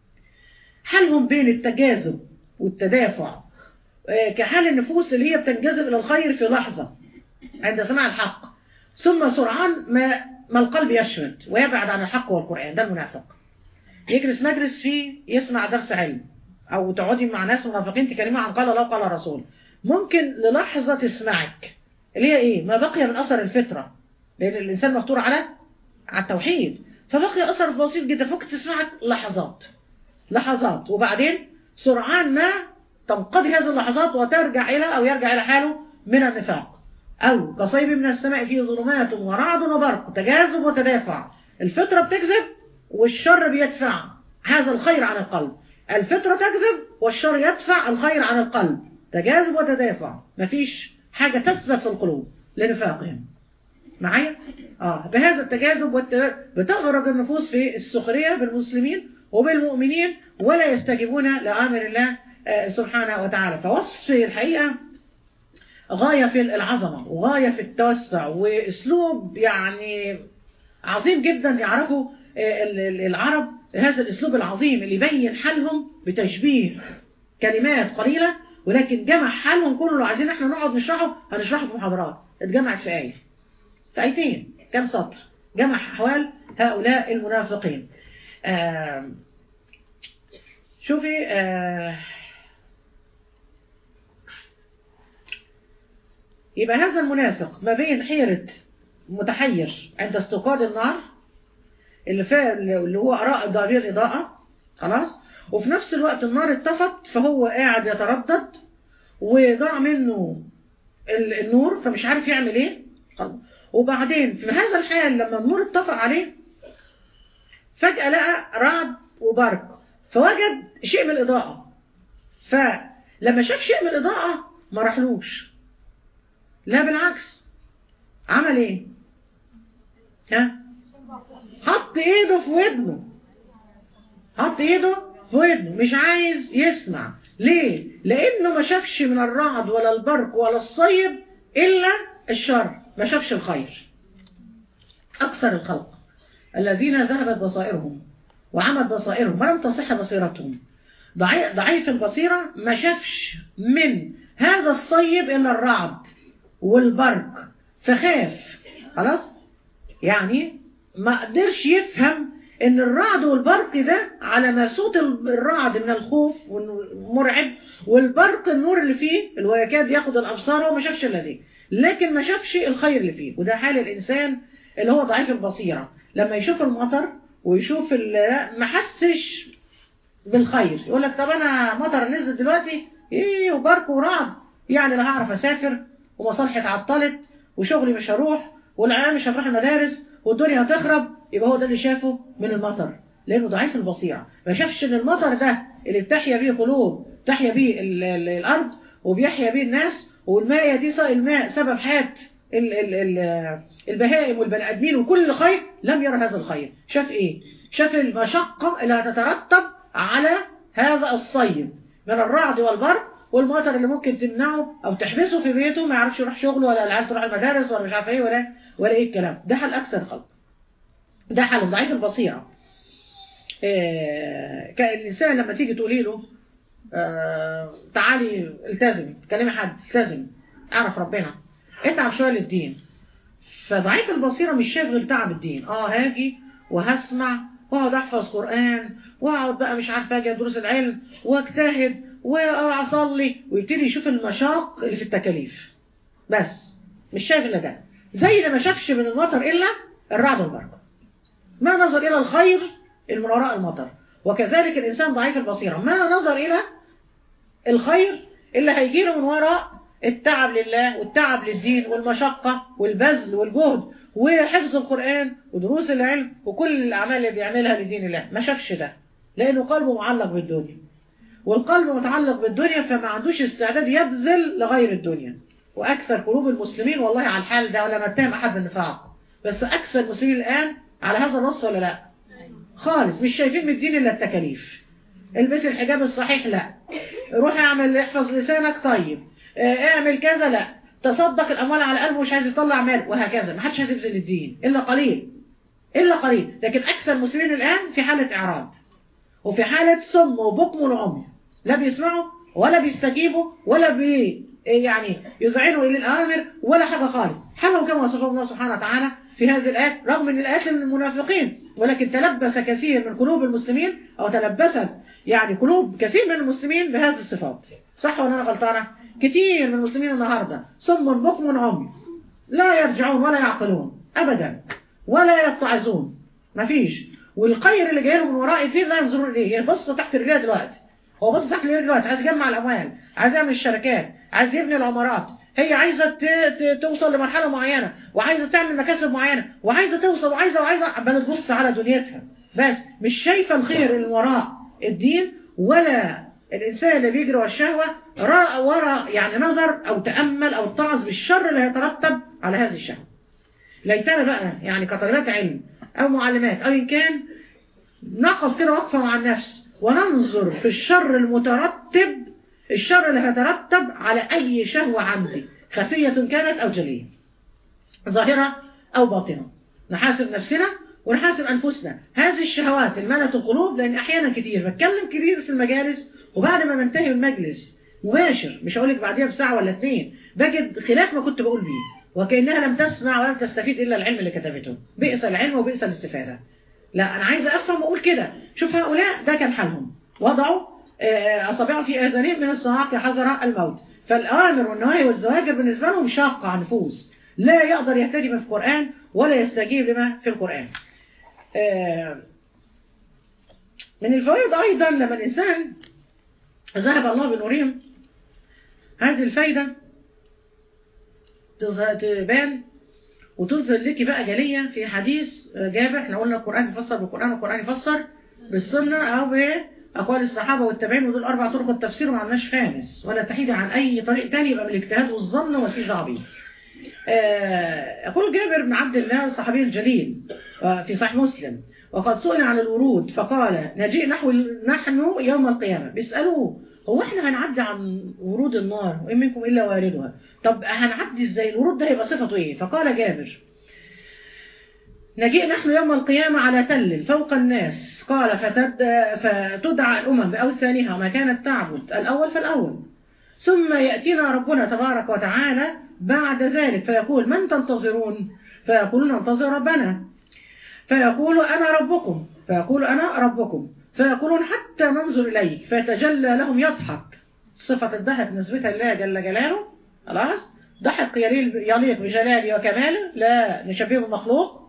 حالهم بين التجاذب والتدافع كحال النفوس اللي هي بتنجذب إلى الخير في لحظة عند سماع الحق ثم سرعان ما, ما القلب يشرد ويبعد عن الحق والقرآن ده المنافق يجلس مجلس فيه يسمع درس علم أو تقعدي مع ناس منافقين تكلموا عن قال الله قال رسول ممكن للحظة تسمعك اللي هي ايه ما بقي من اثر الفطره لان الانسان مفطور على على التوحيد فبقي اثر بسيط جدا فممكن تسمعك لحظات لحظات وبعدين سرعان ما تنقضي هذه اللحظات وترجع الى او يرجع الى حاله من النفاق او كصيب من السماء فيه ظلمات ورعد وبرق تجاذب وتدافع الفطره بتكذب والشر بيدفع هذا الخير عن القلب الفطره تكذب والشر يدفع الخير عن القلب تجاذب وتدافع مفيش حاجة تثبت في القلوب لنفاقهم معايا؟ آه بهذا التجاذب والت... بتغرق النفوس في السخرية بالمسلمين وبالمؤمنين ولا يستجيبون لأمر الله آه سبحانه وتعالى فوصف الحقيقة غاية في العظمة وغاية في التوسع واسلوب يعني عظيم جدا يعرفوا آه العرب هذا الاسلوب العظيم اللي يبين حالهم بتشبيه كلمات قليلة ولكن جمع حالهم كله لو عايزين احنا نقعد نشرحه هنشرحه في محاضرات اتجمعت في آية في آيتين كم سطر جمع أحوال هؤلاء المنافقين آه شوفي آه يبقى هذا المنافق ما بين حيرة متحير عند استيقاظ النار اللي فيه اللي هو أراء ضرير الإضاءة خلاص وفي نفس الوقت النار اتطفت فهو قاعد يتردد وضاع منه النور فمش عارف يعمل ايه وبعدين في هذا الحال لما النور اتطفى عليه فجأة لقى رعد وبرق فوجد شيء من الإضاءة فلما شاف شيء من الإضاءة ما راحلوش لا بالعكس عمل ايه ها حط ايده في ودنه حط ايده في ودنه مش عايز يسمع ليه لانه ما شافش من الرعد ولا البرق ولا الصيب الا الشر ما شافش الخير اكثر الخلق الذين ذهبت بصائرهم وعمت بصائرهم ولم تصح بصيرتهم ضعيف البصيرة ما شافش من هذا الصيب إلا الرعد والبرق فخاف خلاص يعني ما قدرش يفهم ان الرعد والبرق ده على ما صوت الرعد من الخوف والمرعب والبرق النور اللي فيه اللي هو يكاد ياخد الابصار هو ما شافش الا دي لكن ما شافش الخير اللي فيه وده حال الانسان اللي هو ضعيف البصيره لما يشوف المطر ويشوف ال- ما حسش بالخير يقول لك طب انا مطر نزل دلوقتي ايه وبرق ورعد يعني لا هعرف اسافر ومصالحي اتعطلت وشغلي مش هروح والعيال مش هتروح المدارس والدنيا هتخرب يبقى هو ده اللي شافه من المطر لانه ضعيف البصيره ما شافش ان المطر ده اللي بتحيا بيه قلوب تحيا بيه ال- ال- الارض وبيحيا بيه الناس والماء دي ص- الماء سبب حياه ال- ال- ال- البهائم والبني ادمين وكل خير لم يرى هذا الخير شاف ايه شاف المشقه اللي هتترتب على هذا الصيد من الرعد والبرق والمطر اللي ممكن تمنعه او تحبسه في بيته ما يعرفش يروح شغله ولا العيال تروح المدارس ولا مش عارف ايه ولا ولا ايه الكلام ده حال اكثر خلق ده حال ضعيف البصيره إيه كالانسان لما تيجي تقولي له آه تعالي التزمي كلمي حد التزمي اعرف ربنا اتعب شويه للدين فضعيف البصيره مش شايف غير تعب الدين اه هاجي وهسمع واقعد احفظ قران واقعد بقى مش عارفه اجي دروس العلم واجتهد واصلي ويبتدي يشوف المشاق اللي في التكاليف بس مش شايف الا ده زي اللي ما شافش من المطر الا الرعد والبرق ما نظر الى الخير اللي من وراء المطر وكذلك الانسان ضعيف البصيره ما نظر الى الخير اللي هيجيله من وراء التعب لله والتعب للدين والمشقة والبذل والجهد وحفظ القرآن ودروس العلم وكل الأعمال اللي بيعملها لدين الله ما شافش ده لأنه قلبه معلق بالدنيا والقلب متعلق بالدنيا فما عندوش استعداد يبذل لغير الدنيا وأكثر قلوب المسلمين والله على الحال ده ولا نتهم أحد بالنفاق بس أكثر المسلمين الآن على هذا النص ولا لا خالص مش شايفين من الدين إلا التكاليف البس الحجاب الصحيح لا روح اعمل احفظ لسانك طيب اعمل كذا لا تصدق الاموال على قلبه مش عايز يطلع مال وهكذا ما حدش عايز يبذل الدين الا قليل الا قليل لكن اكثر المسلمين الان في حاله اعراض وفي حاله صم وبكم وعمي لا بيسمعوا ولا بيستجيبوا ولا بي يعني يذعنوا الى الامر ولا حاجه خالص حالهم كما وصفهم الله سبحانه وتعالى في هذه الايات رغم ان الايات من المنافقين ولكن تلبس كثير من قلوب المسلمين او تلبست يعني قلوب كثير من المسلمين بهذه الصفات صح ولا انا غلطانه كثير من المسلمين النهارده صم بكم عمي لا يرجعون ولا يعقلون ابدا ولا يتعظون مفيش والخير اللي جاي له من وراء الدين لا ينظرون اليه يبص تحت رجليه دلوقتي هو بص تحت رجليه دلوقتي عايز يجمع الاموال عايز يعمل الشركات عايز يبني العمارات هي عايزه ت... ت... توصل لمرحله معينه وعايزه تعمل مكاسب معينه وعايزه توصل وعايزه وعايزه عماله تبص على دنيتها بس مش شايفه الخير اللي وراء الدين ولا الانسان اللي بيجري ورا الشهوه راى ورا يعني نظر او تامل او اتعظ بالشر اللي هيترتب على هذه الشهوه ليتنا بقى يعني كطالبات علم او معلمات او ان كان نقف كده وقفه مع النفس وننظر في الشر المترتب الشر اللي هيترتب على أي شهوة عندي خفية كانت أو جلية ظاهرة أو باطنة نحاسب نفسنا ونحاسب أنفسنا هذه الشهوات الملت القلوب لأن أحيانا كتير بتكلم كتير في المجالس وبعد ما بنتهي المجلس مباشر مش هقول لك بعديها بساعة ولا اتنين بجد خلاف ما كنت بقول بيه وكأنها لم تسمع ولم تستفيد إلا العلم اللي كتبته بئس العلم وبئس الاستفادة لا أنا عايزة أفهم وأقول كده شوف هؤلاء ده كان حالهم وضعوا أصابعهم في آذانهم من الصعاق حذر الموت فالأوامر والنواهي والزواجر بالنسبة لهم شاقة عن نفوس لا يقدر يهتدي ما في القرآن ولا يستجيب لما في القرآن من الفوائد أيضا لما الإنسان ذهب الله بنورهم هذه الفايدة تبان وتظهر لك بقى جلية في حديث جابر احنا قلنا القرآن يفسر بالقرآن والقرآن يفسر بالسنة أو بأقوال الصحابة والتابعين ودول أربع طرق التفسير وما عندناش خامس ولا تحيد عن أي طريق تاني يبقى بالاجتهاد والظن ومفيش دعوة بيه. يقول جابر بن عبد الله الصحابي الجليل في صحيح مسلم وقد سئل عن الورود فقال نجيء نحو نحن يوم القيامة بيسألوه هو احنا هنعدي عن ورود النار وإن منكم إلا واردها طب هنعدي ازاي الورود ده هيبقى صفته ايه فقال جابر نجيء نحن يوم القيامة على تل فوق الناس قال فتد فتدعى الأمم بأوثانها ما كانت تعبد الأول فالأول ثم يأتينا ربنا تبارك وتعالى بعد ذلك فيقول من تنتظرون فيقولون ننتظر ربنا فيقول أنا ربكم فيقول أنا ربكم فيقولون حتى ننظر إليك فيتجلى لهم يضحك صفة الضحك نسبتها لله جل جلاله خلاص ضحك يليق بجلاله وكماله لا نشبهه بالمخلوق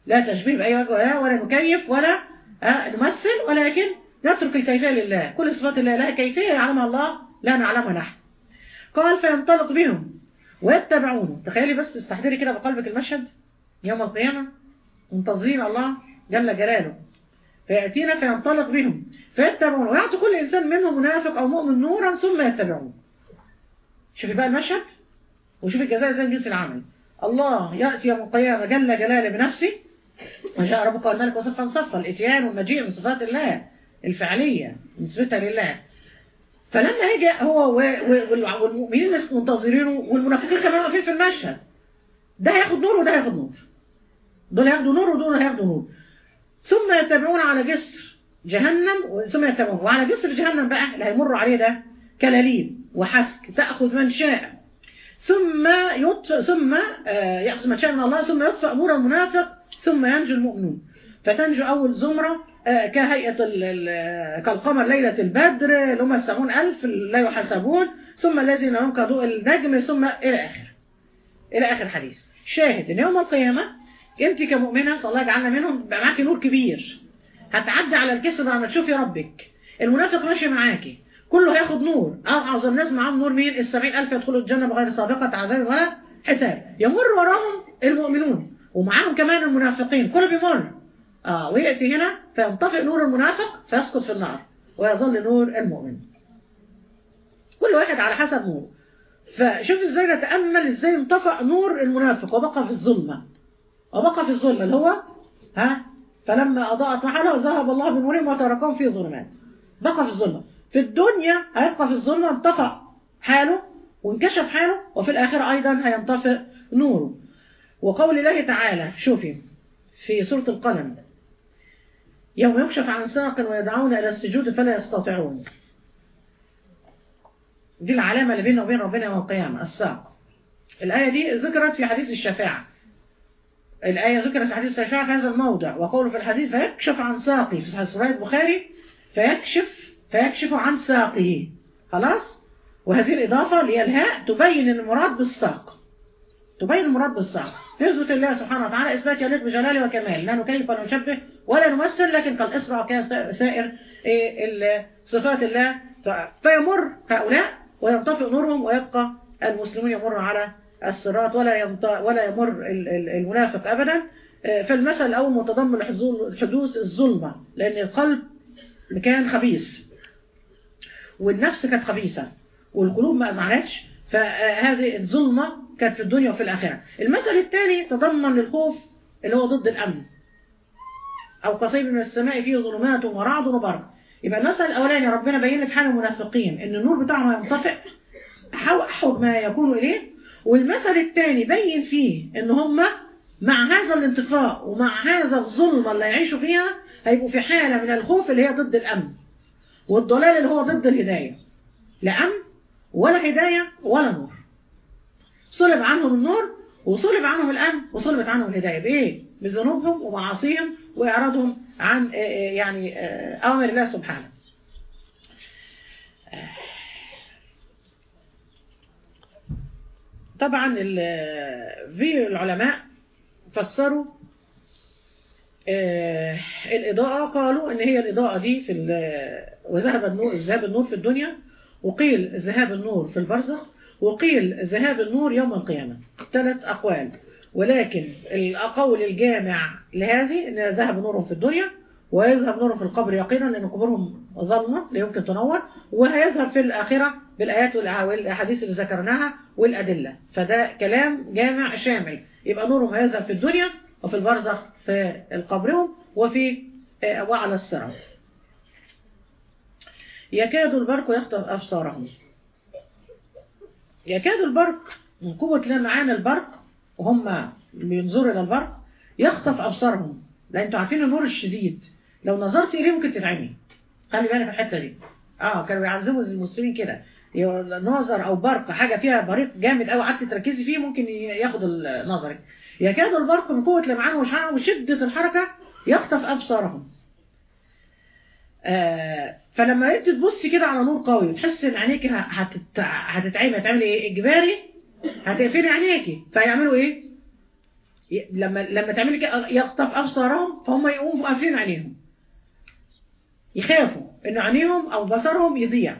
لا تشبيه باي وجه ولا ولا نكيف ولا آه، نمثل ولكن نترك الكيفيه لله كل صفات الله لها كيفيه يعلمها الله لا نعلمها نحن قال فينطلق بهم ويتبعونه تخيلي بس استحضري كده بقلبك المشهد يوم القيامه منتظرين الله جل جلاله فيأتينا فينطلق بهم فيتبعون ويعطي كل إنسان منهم منافق أو مؤمن نورا ثم يتبعون شوفي بقى المشهد وشوفي الجزاء زي جنس العمل الله يأتي يوم القيامة جل جلاله بنفسه وجاء ربك والملك وصفا صفا الاتيان والمجيء من صفات الله الفعلية نسبتها لله فلما يجي هو و- و- وال- والمؤمنين منتظرينه والمنافقين كمان واقفين في المشهد ده هياخد نور وده هياخد نور دول هياخدوا نور ودول هياخدوا نور ثم يتبعون على جسر جهنم ثم يتبعون وعلى جسر جهنم بقى اللي هيمر عليه ده كلاليب وحسك تأخذ من شاء ثم يطفئ ثم آه، يأخذ من شاء من الله ثم يطفئ نور المنافق ثم ينجو المؤمنون فتنجو أول زمرة آه، كهيئة ال- ال- كالقمر ليلة البدر اللي هم السبعون ألف لا يحسبون ثم الذين هم كضوء النجم ثم إلى آخر إلى آخر حديث شاهد إن يوم القيامة أنت كمؤمنة صلى الله يجعلنا منهم بقى معاكي نور كبير هتعدي على الكسر لما تشوفي ربك المنافق ماشي معاكي كله هياخد نور أعظم الناس معاهم نور مين السبعين ألف يدخلوا الجنة بغير سابقة عذاب ولا حساب يمر وراهم المؤمنون ومعاهم كمان المنافقين كله بيمر آه ويأتي هنا فينطفئ نور المنافق فيسقط في النار ويظل نور المؤمن كل واحد على حسب نور فشوف ازاي نتأمل ازاي انطفأ نور المنافق وبقى في الظلمة وبقى في الظلمة اللي هو ها فلما أضاءت محله ذهب الله بنورهم وتركهم في ظلمات بقى في الظلمة في الدنيا هيبقى في الظلمة انطفأ حاله وانكشف حاله وفي الآخرة أيضا هينطفئ نوره وقول الله تعالى شوفي في سورة القلم يوم يكشف عن ساق ويدعون إلى السجود فلا يستطيعون دي العلامة اللي بيننا وبين ربنا يوم القيامة الساق الآية دي ذكرت في حديث الشفاعة الآية ذكرت في حديث الشفاعة في هذا الموضع وقوله في الحديث فيكشف عن ساقي في صحيح البخاري فيكشف فيكشف عن ساقه خلاص وهذه الإضافة اللي هي الهاء تبين المراد بالساق تبين المراد بالساق يثبت الله سبحانه وتعالى إثبات يليق بجلاله وكماله لا نكيف ولا نشبه ولا نمثل لكن كالإسراء وكسائر إيه، ال- صفات الله فيمر هؤلاء وينطفئ نورهم ويبقى المسلمون يمر على الصراط ولا ينط... ولا يمر ال- ال- المنافق أبدا آه، فالمثل الأول متضمن حزول- حدوث الظلمة لأن القلب كان خبيث والنفس كانت خبيثة والقلوب ما أزعلتش فهذه الظلمة كانت في الدنيا وفي الآخرة المثل الثاني تضمن للخوف اللي هو ضد الأمن أو قصيب من السماء فيه ظلمات ورعد وبرق يبقى المثل الأولاني ربنا بين لك حال المنافقين إن النور بتاعهم ينطفئ حو- أحوج ما يكون إليه والمثل الثاني بين فيه إن هم مع هذا الانطفاء ومع هذا الظلمة اللي يعيشوا فيها هيبقوا في حالة من الخوف اللي هي ضد الأمن والضلال اللي هو ضد الهداية لا أمن ولا هداية ولا نور صلب عنهم النور وصلب عنهم الأمن وصلبت عنهم الهداية بإيه؟ بذنوبهم ومعاصيهم وإعراضهم عن آه، آه، يعني آه، أوامر الله سبحانه طبعا ال- في العلماء فسروا آه، الإضاءة قالوا إن هي الإضاءة دي في ال- وذهب النور ذهاب النور في الدنيا وقيل ذهاب النور في البرزخ وقيل ذهاب النور يوم القيامة ثلاث أقوال ولكن القول الجامع لهذه أن ذهب نورهم في الدنيا ويذهب نورهم في القبر يقينا لأن قبورهم ظلمة لا يمكن تنور وهيذهب في الآخرة بالآيات والأع- والأحاديث اللي ذكرناها والأدلة فده كلام جامع شامل يبقى نورهم هيذهب في الدنيا وفي البرزخ في قبرهم وفي آه، وعلى الصراط يكاد البرق يخطف أبصارهم يكاد البرق من قوة لمعان البرق وهم بينظروا إلى البرق يخطف أبصارهم لأن انتوا عارفين النور الشديد لو نظرت إليه ممكن تتعمي خلي بالك في الحتة دي اه كانوا بيعذبوا المسلمين كده يو- نظر او برق حاجه فيها بريق جامد قوي قعدت تركزي فيه ممكن ي- ياخد ال- نظرك يكاد البرق من قوه لمعان وشعاع وشده الحركه يخطف ابصارهم آه فلما انت تبصي كده على نور قوي وتحسي ان عينيك ه- هتت... هتتعمي هتعملي ايه اجباري هتقفلي عينيكي فيعملوا ايه ي- لما لما تعملي كده يخطف ابصارهم فهم يقوموا قافلين عينيهم يخافوا ان عينيهم او بصرهم يضيع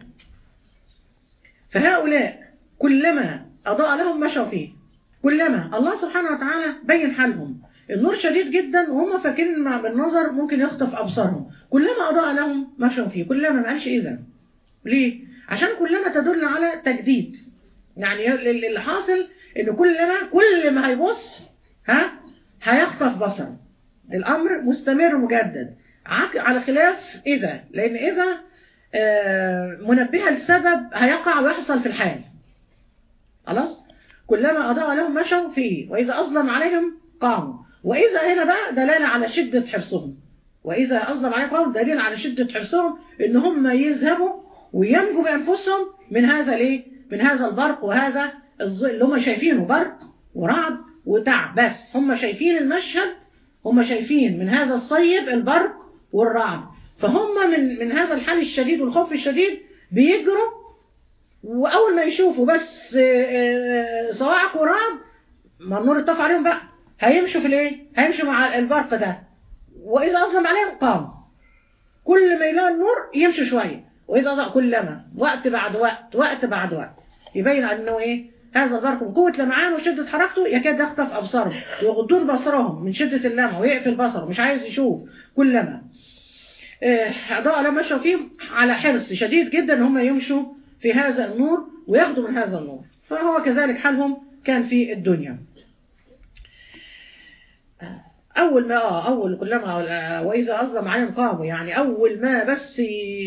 فهؤلاء كلما اضاء لهم مشوا فيه كلما الله سبحانه وتعالى بين حالهم النور شديد جدا وهم فاكرين مع بالنظر ممكن يخطف ابصارهم كلما اضاء لهم مشوا فيه كلما ما قالش اذا ليه عشان كلما تدل على تجديد يعني ال- اللي حاصل ان كلما كل ما هيبص ها هيخطف بصره الامر مستمر مجدد عك- على خلاف اذا لان اذا آه، منبهه لسبب هيقع ويحصل في الحال خلاص كلما اضاء لهم مشوا فيه واذا اظلم عليهم قاموا واذا هنا بقى دلاله على شده حرصهم واذا اظلم عليهم قاموا دليل على شده حرصهم ان هم يذهبوا وينجوا بانفسهم من هذا الايه من هذا البرق وهذا الظل اللي هم شايفينه برق ورعد وتعب بس هم شايفين المشهد هم شايفين من هذا الصيب البرق والرعد فهم من من هذا الحال الشديد والخوف الشديد بيجروا واول ما يشوفوا بس آه، آه، صواعق ورعد ما النور اتطفى عليهم بقى هيمشوا في الايه هيمشوا مع البرق ده واذا اظلم عليهم قام كل ما يلاقوا النور يمشوا شويه واذا ضاع كلما وقت بعد وقت وقت بعد وقت يبين انه ايه هذا البرق من قوه لمعان وشده حركته يكاد يخطف ابصارهم يغضون بصرهم من شده اللمع ويقفل بصره مش عايز يشوف كلما آه، أضاء لما مشوا فيهم على حرص شديد جدا ان هم يمشوا في هذا النور وياخدوا من هذا النور فهو كذلك حالهم كان في الدنيا اول ما اه اول كلما واذا اظلم عليهم قاموا يعني اول ما بس ي-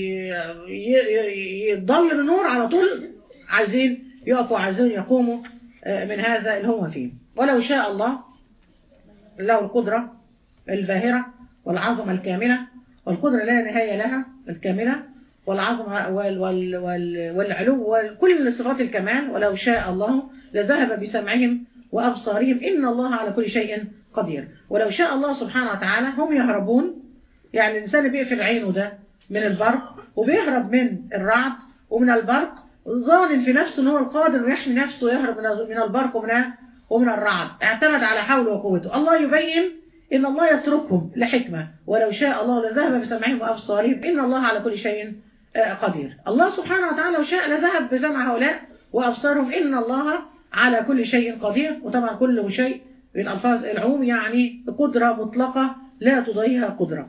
ي- يضل النور على طول عايزين يقفوا عايزين يقوموا آه، من هذا اللي هم فيه ولو شاء الله له القدرة الباهرة والعظمة الكاملة والقدرة لا نهاية لها الكاملة والعظمة وال وال وال والعلو وكل صفات الكمال ولو شاء الله لذهب بسمعهم وأبصارهم إن الله على كل شيء قدير ولو شاء الله سبحانه وتعالى هم يهربون يعني الإنسان اللي بيقفل عينه ده من البرق وبيهرب من الرعد ومن البرق ظان في نفسه ان هو القادر انه يحمي نفسه ويهرب من من البرق ومن ومن الرعد اعتمد على حوله وقوته الله يبين ان الله يتركهم لحكمه ولو شاء الله لذهب بسمعهم وابصارهم ان الله على كل شيء آه، قدير الله سبحانه وتعالى لو شاء لذهب بسمع هؤلاء وابصارهم ان الله على كل شيء قدير وطبعا كل شيء من الفاظ العموم يعني قدره مطلقه لا تضيها قدره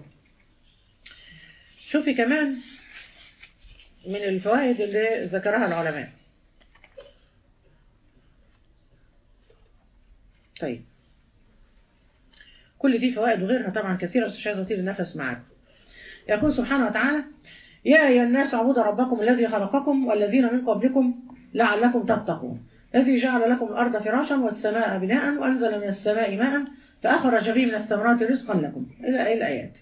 شوفي كمان من الفوائد اللي ذكرها العلماء طيب كل دي فوائد وغيرها طبعا كثيرة بس مش عايزة أطيل النفس معاكم يقول سبحانه وتعالى يا أيها الناس اعبدوا ربكم الذي خلقكم والذين من قبلكم لعلكم تتقون الذي جعل لكم الأرض فراشا والسماء بناء وأنزل من السماء ماء فأخرج به من الثمرات رزقا لكم إلى الآيات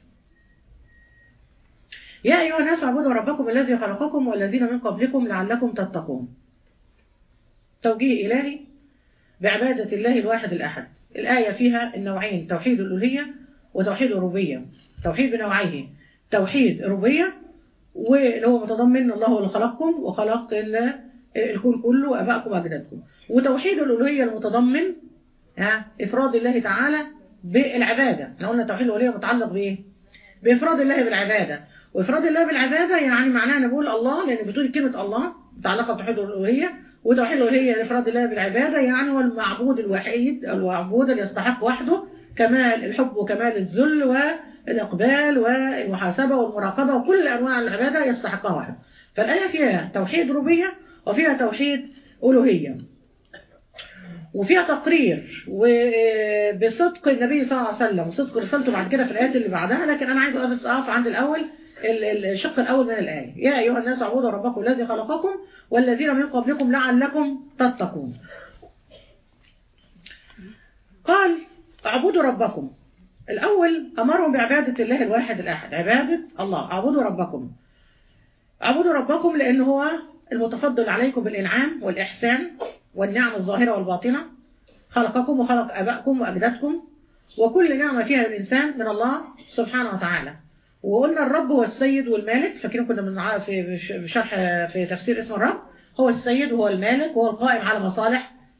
يا أيها الناس اعبدوا ربكم الذي خلقكم والذين من قبلكم لعلكم تتقون توجيه إلهي بعبادة الله الواحد الأحد الآية فيها النوعين توحيد الألوهية وتوحيد الربوبية توحيد بنوعيه توحيد الربوبية واللي هو متضمن الله اللي خلقكم وخلق ال- الكون كله وأبائكم وأجدادكم وتوحيد الألوهية المتضمن ها إفراد الله تعالى بالعبادة احنا قلنا توحيد الألوهية متعلق بإيه؟ بإفراد الله بالعبادة وإفراد الله بالعبادة يعني معناها نقول الله لأن بتقول كلمة الله متعلقة بتوحيد الألوهية وتوحيد الألوهية إفراد الله بالعبادة يعني هو المعبود الوحيد المعبود اللي يستحق وحده كمال الحب وكمال الذل والإقبال والمحاسبة والمراقبة وكل أنواع العبادة يستحقها وحده فالآية فيها توحيد ربوبية وفيها توحيد ألوهية وفيها تقرير وبصدق النبي صلى الله عليه وسلم وصدق رسالته بعد كده في الآيات اللي بعدها لكن أنا عايز بس أقف عند الأول ال- الشق الأول من الآية يا أيها الناس اعبدوا ربكم الذي خلقكم والذين من قبلكم لعلكم تتقون قال اعبدوا ربكم الأول أمرهم بعبادة الله الواحد الأحد عبادة الله اعبدوا ربكم اعبدوا ربكم لأنه هو المتفضل عليكم بالإنعام والإحسان والنعم الظاهرة والباطنة خلقكم وخلق آبائكم وأجدادكم وكل نعمة فيها الإنسان من الله سبحانه وتعالى وقلنا الرب هو السيد والمالك فاكرين كنا بنع- في في شرح في تفسير اسم الرب هو السيد وهو المالك وهو القائم على مصالح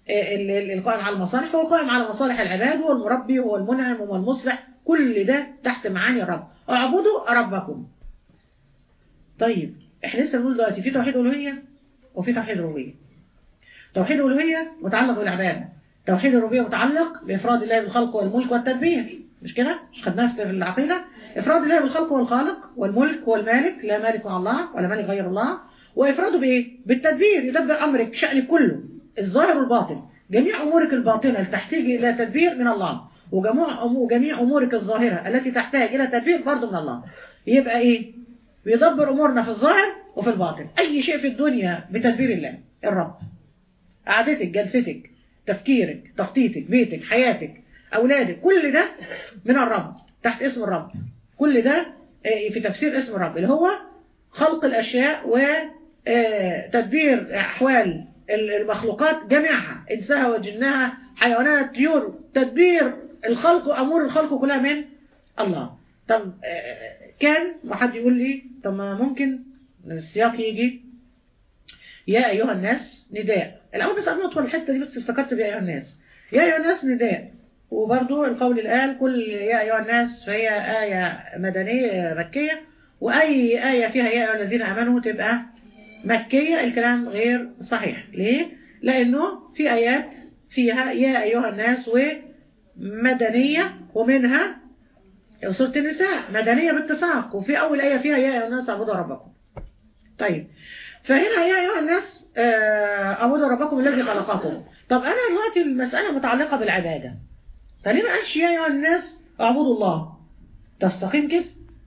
ال- ال- القائم على المصالح هو قائم على مصالح العباد هو المربي هو المنعم هو المصلح كل ده تحت معاني الرب اعبدوا ربكم طيب احنا لسه بنقول دلوقتي في توحيد الوهيه وفي توحيد ربوبيه توحيد الالوهيه متعلق بالعباده توحيد الربوبيه متعلق بافراد الله بالخلق والملك والتدبير مش كده مش خدناها في العقيده افراد الله بالخلق هو الخالق والملك والمالك لا مالك مع الله ولا مالك غير الله وافراده بايه بالتدبير يدبر امرك شانك كله الظاهر والباطن جميع امورك الباطنه اللي تحتاج الى تدبير من الله وجميع أمو- جميع امورك الظاهره التي تحتاج الى تدبير برضه من الله يبقى ايه بيدبر امورنا في الظاهر وفي الباطن اي شيء في الدنيا بتدبير الله الرب قعدتك جلستك تفكيرك تخطيطك بيتك حياتك أولادك كل ده من الرب تحت اسم الرب كل ده آه، في تفسير اسم الرب اللي هو خلق الأشياء وتدبير أحوال المخلوقات جميعها إنسها وجنها حيوانات طيور تدبير الخلق أمور الخلق كلها من الله طب آه، كان ما حد يقول لي طب ما ممكن السياق يجي يا أيها الناس نداء الأول بس قبل ما أدخل الحتة دي بس افتكرت بيا أيها الناس يا أيها الناس نداء وبرضو القول الآن كل يا أيها الناس فهي آية مدنية مكية وأي آية فيها يا أيها الذين آمنوا تبقى مكية الكلام غير صحيح ليه؟ لأنه في آيات فيها يا أيها الناس ومدنية ومنها سورة النساء مدنية باتفاق وفي أول آية فيها يا أيها الناس اعبدوا ربكم طيب فهنا يا أيها الناس آه، اعبدوا ربكم الذي خلقكم طب أنا دلوقتي المسألة متعلقة بالعبادة فليه ما قالش يا أيها الناس اعبدوا الله تستقيم كده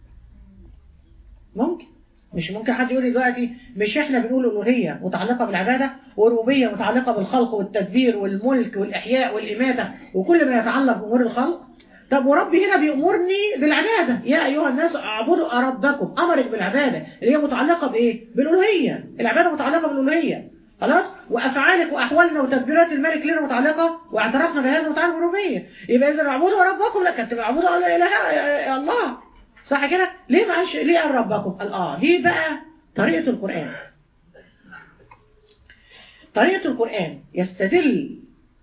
ممكن مش ممكن حد يقول لي دلوقتي مش احنا بنقول الالوهيه متعلقه بالعباده والربوبيه متعلقه بالخلق والتدبير والملك والاحياء والاماته وكل ما يتعلق بامور الخلق طب وربي هنا بيأمرني بالعبادة يا أيها الناس اعبدوا ربكم أمرك بالعبادة اللي هي متعلقة بإيه؟ بالألوهية العبادة متعلقة بالألوهية خلاص وأفعالك وأحوالنا وتدبيرات الملك لنا متعلقة واعترفنا بهذا متعلق بالربوبية يبقى إذا اعبدوا ربكم لا كانت تبقى اعبدوا لا إله إلا الله صح كده؟ ليه ما قالش ليه قال ربكم؟ قال آه دي بقى طريقة القرآن طريقة القرآن يستدل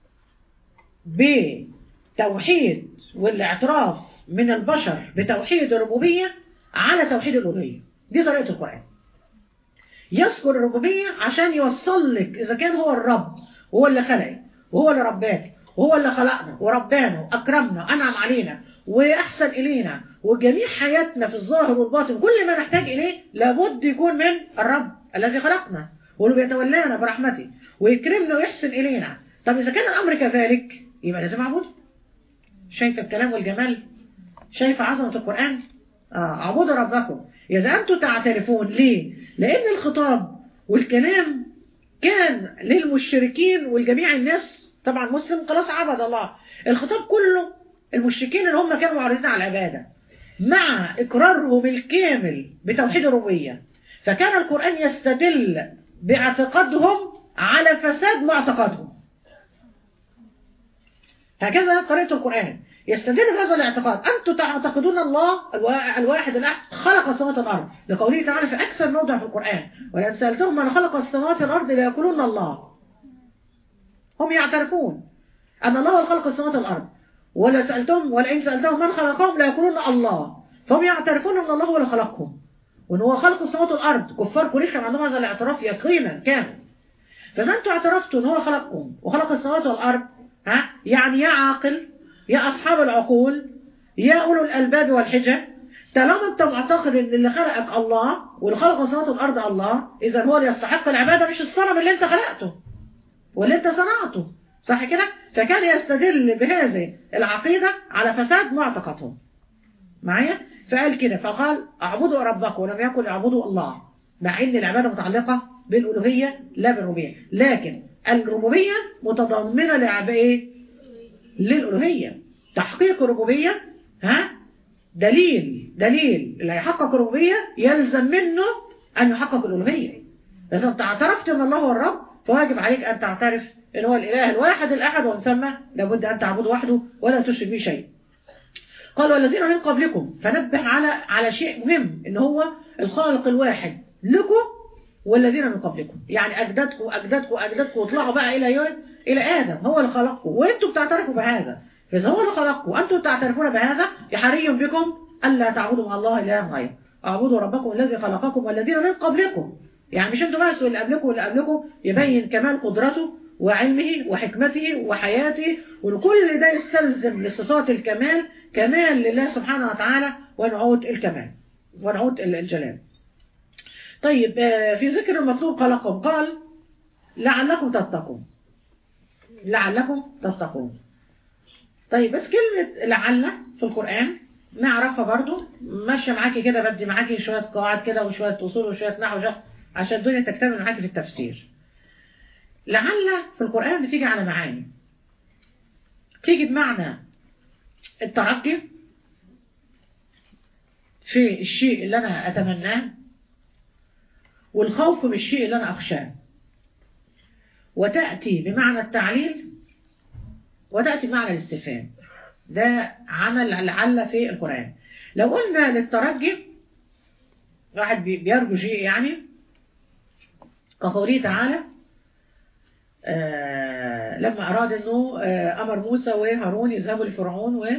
بتوحيد والاعتراف من البشر بتوحيد الربوبية على توحيد الألوهية دي طريقة القرآن يذكر الربوبية عشان يوصل لك إذا كان هو الرب وهو اللي خلقك وهو اللي رباك وهو اللي خلقنا وربانا وأكرمنا وأنعم علينا وأحسن إلينا وجميع حياتنا في الظاهر والباطن كل ما نحتاج إليه لابد يكون من الرب الذي خلقنا واللي بيتولانا برحمته ويكرمنا ويحسن إلينا طب إذا كان الأمر كذلك يبقى لازم أعبده شايف الكلام والجمال شايف عظمة القرآن آه اعبدوا ربكم إذا أنتم تعترفون ليه لأن الخطاب والكلام كان للمشركين والجميع الناس طبعا مسلم خلاص عبد الله الخطاب كله المشركين اللي هم كانوا معرضين على العبادة مع إقرارهم الكامل بتوحيد الربوبية فكان القرآن يستدل باعتقادهم على فساد معتقدهم هكذا طريقة القرآن يستدل بهذا الاعتقاد أنتم تعتقدون الله الوا- الواحد الأحد خلق السماوات والأرض لقوله تعالى في أكثر موضع في القرآن ولئن سألتهم من خلق السماوات والأرض ليقولون الله هم يعترفون أن الله هو خلق السماوات والأرض ولا سألتهم ولئن سألتهم من خلقهم ليقولون الله فهم يعترفون أن الله هو اللي خلقهم وأن هو خلق السماوات والأرض كفار قريش كان عندهم هذا الاعتراف يقينا كامل فإذا أنتم اعترفتوا أن هو خلقكم وخلق السماوات والأرض ها يعني يا عاقل يا أصحاب العقول يا أولو الألباب والحجة طالما أنت معتقد أن اللي خلقك الله واللي خلق السماوات والأرض الله إذا هو اللي يستحق العبادة مش الصنم اللي أنت خلقته واللي أنت صنعته صح كده؟ فكان يستدل بهذه العقيدة على فساد معتقدهم معايا؟ فقال كده فقال اعبدوا ربكم ولم يكن اعبدوا الله مع ان العبادة متعلقة بالألوهية لا بالربوبية لكن الربوبية متضمنة لعب ايه؟ للألوهية تحقيق الربوبية ها دليل دليل اللي هيحقق الربوبية يلزم منه أن يحقق الألوهية إذا أنت اعترفت أن الله هو الرب فواجب عليك أن تعترف أن هو الإله الواحد الأحد ومسمى لابد أن تعبده وحده ولا تشرك به شيء قال والذين من قبلكم فنبه على على شيء مهم ان هو الخالق الواحد لكم والذين من قبلكم يعني أجدادكم أجدادكم أجدادكم واطلعوا بقى إلى يوم إلى آدم هو اللي خلقكم وأنتم بتعترفوا بهذا فإذا هو اللي خلقكم وأنتم تعترفون بهذا يحري بكم ألا تعبدوا مع الله إلها غيره اعبدوا ربكم الذي خلقكم والذين من قبلكم يعني مش انتوا بس واللي قبلكم واللي قبلكم يبين كمال قدرته وعلمه وحكمته وحياته وكل ده يستلزم لصفات الكمال كمال لله سبحانه وتعالى ونعود الكمال ونعود الجلال طيب في ذكر المطلوب خلقهم قال لعلكم تتقون لعلكم تتقون طيب بس كلمة لعل في القرآن نعرفها برضو ماشية معاكي كده بدي معاكي شوية قواعد كده وشوية أصول وشوية نحو وشوية عشان الدنيا تكتمل معاكي في التفسير لعل في القرآن بتيجي على معاني تيجي بمعنى الترقي في الشيء اللي أنا أتمناه والخوف من الشيء اللي أنا أخشاه وتأتي بمعنى التعليل وتأتي بمعنى الاستفهام ده عمل لعل في القرآن لو قلنا للترجي واحد بيرجو شيء يعني كقوله تعالى آه لما أراد أنه آه أمر موسى وهارون يذهبوا لفرعون و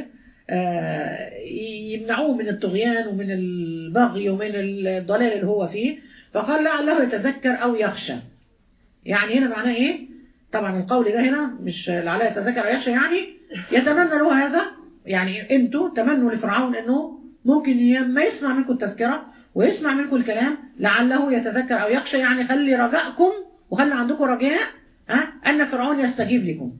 يمنعوه من الطغيان ومن البغي ومن الضلال اللي هو فيه فقال لعله يتذكر أو يخشى يعني هنا معناه إيه طبعا القول ده هنا مش لعله يتذكر أو يخشى يعني يتمنى له هذا يعني انتوا تمنوا لفرعون انه ممكن ما يسمع منكم التذكرة ويسمع منكم الكلام لعله يتذكر او يخشى يعني خلي رجاءكم وخلي عندكم رجاء ها ان فرعون يستجيب لكم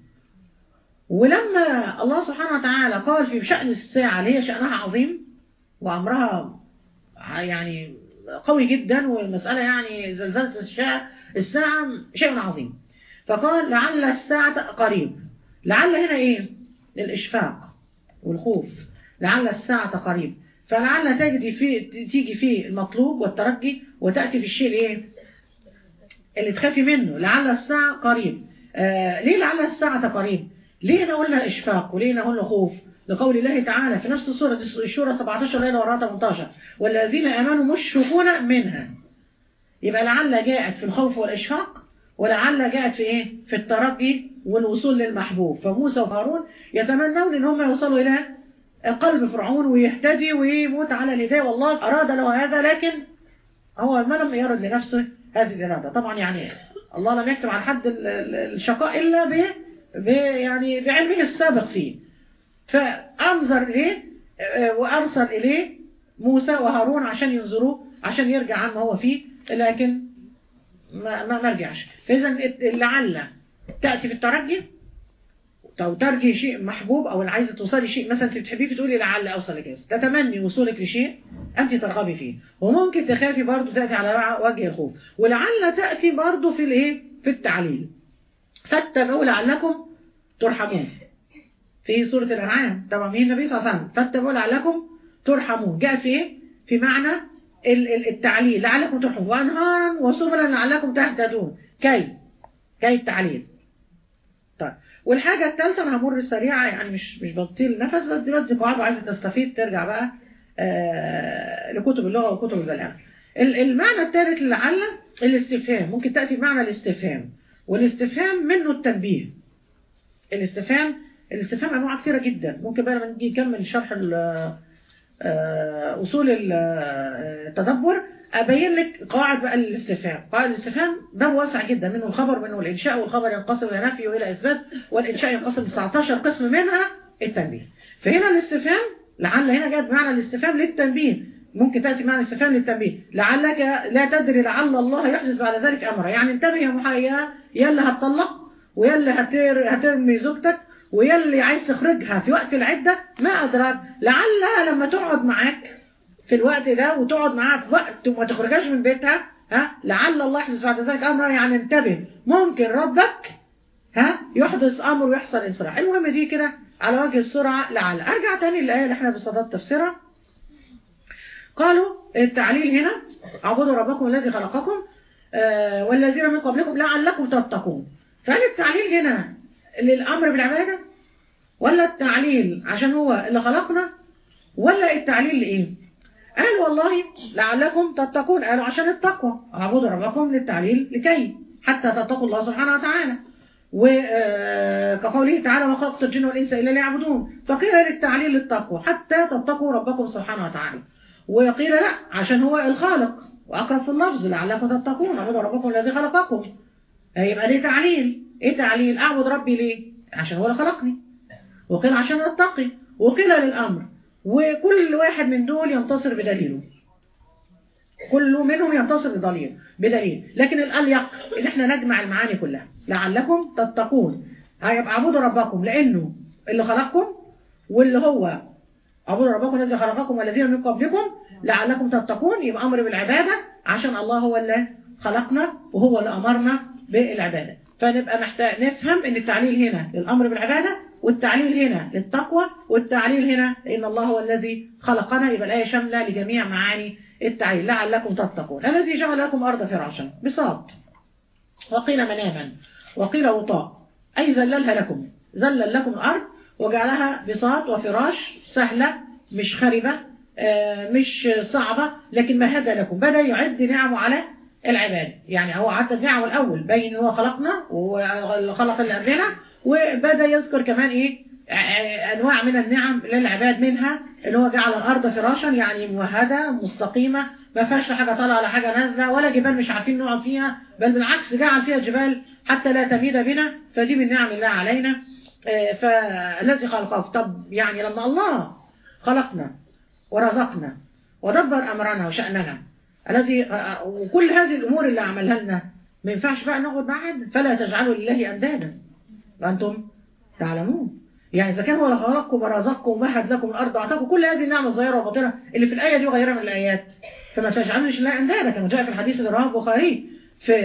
ولما الله سبحانه وتعالى قال في شأن الساعة اللي هي شأنها عظيم وأمرها يعني قوي جدا والمسألة يعني زلزلة الساعة شيء عظيم فقال لعل الساعة قريب لعل هنا ايه للإشفاق والخوف لعل الساعة قريب فلعل تجدي في تيجي في المطلوب والترجي وتأتي في الشيء الايه اللي تخافي منه لعل الساعة قريب آه ليه لعل الساعة قريب ليه هنا قلنا إشفاق وليه هنا قلنا خوف لقول الله تعالى في نفس سورة الشورى 17 ليلة وراء 18 والذين آمنوا مشفقون منها يبقى لعل جاءت في الخوف والإشفاق ولعل جاءت في ايه في الترجي والوصول للمحبوب فموسى وهارون يتمنون ان هم يوصلوا الى قلب فرعون ويهتدي ويموت على الهدايه والله اراد له هذا لكن هو ما لم يرد لنفسه هذه الاراده طبعا يعني الله لم يكتب على حد الشقاء الا ب يعني بعلمه السابق فيه فانظر اليه وارسل اليه موسى وهارون عشان ينظروه عشان يرجع عما هو فيه لكن ما ما مرجعش فاذا لعل تاتي في الترجي او ترجي شيء محبوب او عايزه توصلي شيء مثلا انت بتحبيه فتقولي لعل اوصل لكذا تتمني وصولك لشيء انت ترغبي فيه وممكن تخافي برضو تاتي على وجه الخوف ولعل تاتي برضو في الايه في التعليل فاتبعوا لعلكم ترحمون في سوره الانعام طبعا مين النبي صلى الله عليه وسلم فاتبعوا لعلكم ترحمون جاء في ايه في معنى التعليل لعلكم ترحمون وانهارا وسبلا لعلكم تهتدون كي كي التعليل طيب والحاجة الثالثة أنا همر سريعة يعني مش مش بطيل نفس بس دلوقتي قواعد وعايزة تستفيد ترجع بقى آه لكتب اللغة وكتب البلاغة المعنى الثالث لعل الاستفهام ممكن تأتي بمعنى الاستفهام والاستفهام منه التنبيه الاستفهام الاستفهام أنواع كثيرة جدا ممكن بقى لما نيجي نكمل شرح أصول التدبر أبين لك قواعد بقى الاستفهام قواعد الاستفهام ده واسع جدا منه الخبر منه الإنشاء والخبر ينقسم إلى نفي وإلى إثبات والإنشاء ينقسم 19 قسم منها التنبيه فهنا الاستفهام لعل هنا جاءت بمعنى الاستفهام للتنبيه ممكن تأتي معنى الاستفهام للتنبيه لعلك لا تدري لعل الله يحدث بعد ذلك أمرا يعني انتبه يا محيا يا اللي هتطلق ويا اللي هتر هترمي زوجتك ويلي عايز تخرجها في وقت العدة ما أدراك لعلها لما تقعد معاك في الوقت ده وتقعد معاها في وقت وما تخرجهاش من بيتها ها لعل الله يحدث بعد ذلك أمر يعني انتبه ممكن ربك ها يحدث أمر ويحصل انصراع المهم دي كده على وجه السرعة لعل أرجع تاني للآية اللي احنا بصدد تفسيرها قالوا التعليل هنا اعبدوا ربكم الذي خلقكم آه والذين من قبلكم لعلكم تتقون فهل التعليل هنا للأمر بالعبادة ولا التعليل عشان هو اللي خلقنا ولا التعليل لإيه قال والله لعلكم تتقون قالوا عشان التقوى اعبدوا ربكم للتعليل لكي حتى تتقوا الله سبحانه وتعالى وكقوله تعالى وخلقت الجن والانس الا ليعبدون فقيل للتعليل للتقوى حتى تتقوا ربكم سبحانه وتعالى وقيل لا عشان هو الخالق واقرب في اللفظ لعلكم تتقون اعبدوا ربكم الذي خلقكم يبقى ليه تعليل ايه تعليل اعبد ربي ليه عشان هو اللي خلقني وقيل عشان اتقي وقيل للامر وكل واحد من دول ينتصر بدليله كل منهم ينتصر بدليل بدليل لكن الأليق ان احنا نجمع المعاني كلها لعلكم تتقون هيبقى اعبدوا ربكم لانه اللي خلقكم واللي هو اعبدوا ربكم الذي خلقكم والذين من قبلكم لعلكم تتقون يبقى امر بالعباده عشان الله هو اللي خلقنا وهو اللي امرنا بالعباده فنبقى محتاج نفهم ان التعليل هنا للامر بالعباده والتعليل هنا للتقوى والتعليل هنا ان الله هو الذي خلقنا يبقى الايه شامله لجميع معاني التعليل لعلكم تتقون الذي جعل لكم ارض فراشا بساط وقيل مناما وقيل وطاء اي ذللها لكم ذلل لكم الارض وجعلها بساط وفراش سهله مش خربه مش صعبه لكن مهد لكم بدا يعد نعمه على العباد يعني هو عدد نعمه الاول بين هو خلقنا وخلق اللي قبلنا وبدا يذكر كمان ايه انواع من النعم للعباد منها اللي هو جعل الارض فراشا يعني ممهده مستقيمه ما فيهاش حاجه طالعه ولا حاجه نازله ولا جبال مش عارفين نقعد فيها بل بالعكس جعل فيها جبال حتى لا تميد بنا فدي من نعم الله علينا فالذي خلقه طب يعني لما الله خلقنا ورزقنا ودبر امرنا وشاننا الذي وكل هذه الامور اللي عملها لنا ما ينفعش بقى نقعد بعد فلا تجعلوا لله اندادا وانتم تعلمون يعني إذا كان هو اللي خلقكم ورزقكم ومهد لكم الأرض وأعطاكم كل هذه النعم الظاهرة والباطنة اللي في الآية دي وغيرها من الآيات فما تجعلوش الله أندادا كما جاء في الحديث اللي رواه البخاري في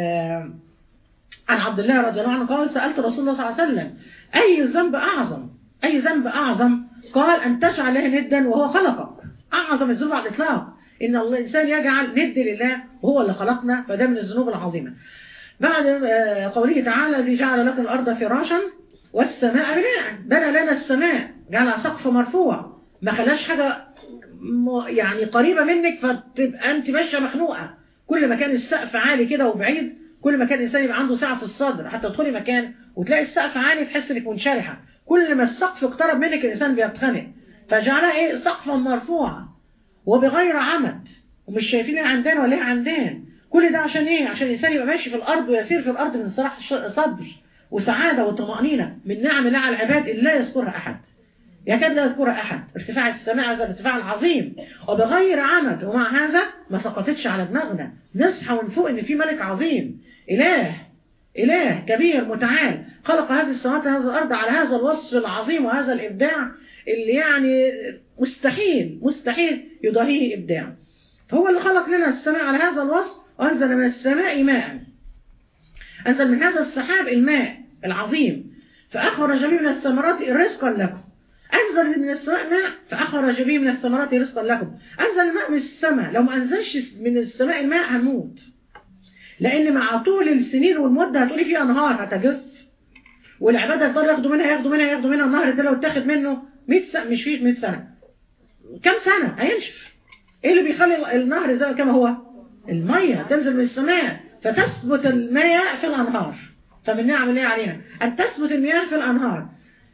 عن عبد الله رضي الله عنه قال سألت رسول الله صلى الله عليه وسلم أي ذنب أعظم أي ذنب أعظم قال أن تجعل له ندا وهو خلقك أعظم الذنوب على الإطلاق إن الإنسان يجعل ند لله وهو اللي خلقنا فده من الذنوب العظيمة بعد قوله تعالى الذي جعل لكم الأرض فراشا والسماء بناء بنى لنا السماء جعلها سقف مرفوع ما خلاش حاجة يعني قريبة منك فتبقى أنت ماشية مخنوقة كل ما كان السقف عالي كده وبعيد كل ما كان الإنسان يبقى عنده سعة في الصدر حتى تدخلي مكان وتلاقي السقف عالي تحس إنك منشرحة كل ما السقف اقترب منك الإنسان بيتخنق فجعلها إيه سقفا مرفوعا وبغير عمد ومش شايفين ايه عندنا ولا ايه عندنا كل ده عشان ايه عشان الانسان يبقى ماشي في الارض ويسير في الارض من صراحه صدر وسعاده وطمانينه من نعم الله على العباد اللي لا يذكرها احد يكاد لا يذكرها احد ارتفاع السماء هذا الارتفاع العظيم وبغير عمد ومع هذا ما سقطتش على دماغنا نصحى ونفوق ان في ملك عظيم اله اله كبير متعال خلق هذه السماوات وهذه الارض على هذا الوصف العظيم وهذا الابداع اللي يعني مستحيل مستحيل يضاهيه ابداع فهو اللي خلق لنا السماء على هذا الوصف وانزل من السماء ماء انزل من هذا السحاب الماء العظيم فاخرج به من الثمرات رزقا لكم انزل من السماء ماء فاخرج به من الثمرات رزقا لكم انزل الماء من السماء لو ما انزلش من السماء الماء هنموت لان مع طول السنين والمده هتقولي في انهار هتجف والعباد هيفضلوا ياخدوا منها ياخدوا منها ياخدوا منها النهر ده لو اتاخد منه 100 سنه مش فيه 100 سنه كم سنه هينشف ايه اللي بيخلي النهر زي كما هو الميه تنزل من السماء فتثبت المياه في الانهار فمن نعم الله علينا ان تثبت المياه في الانهار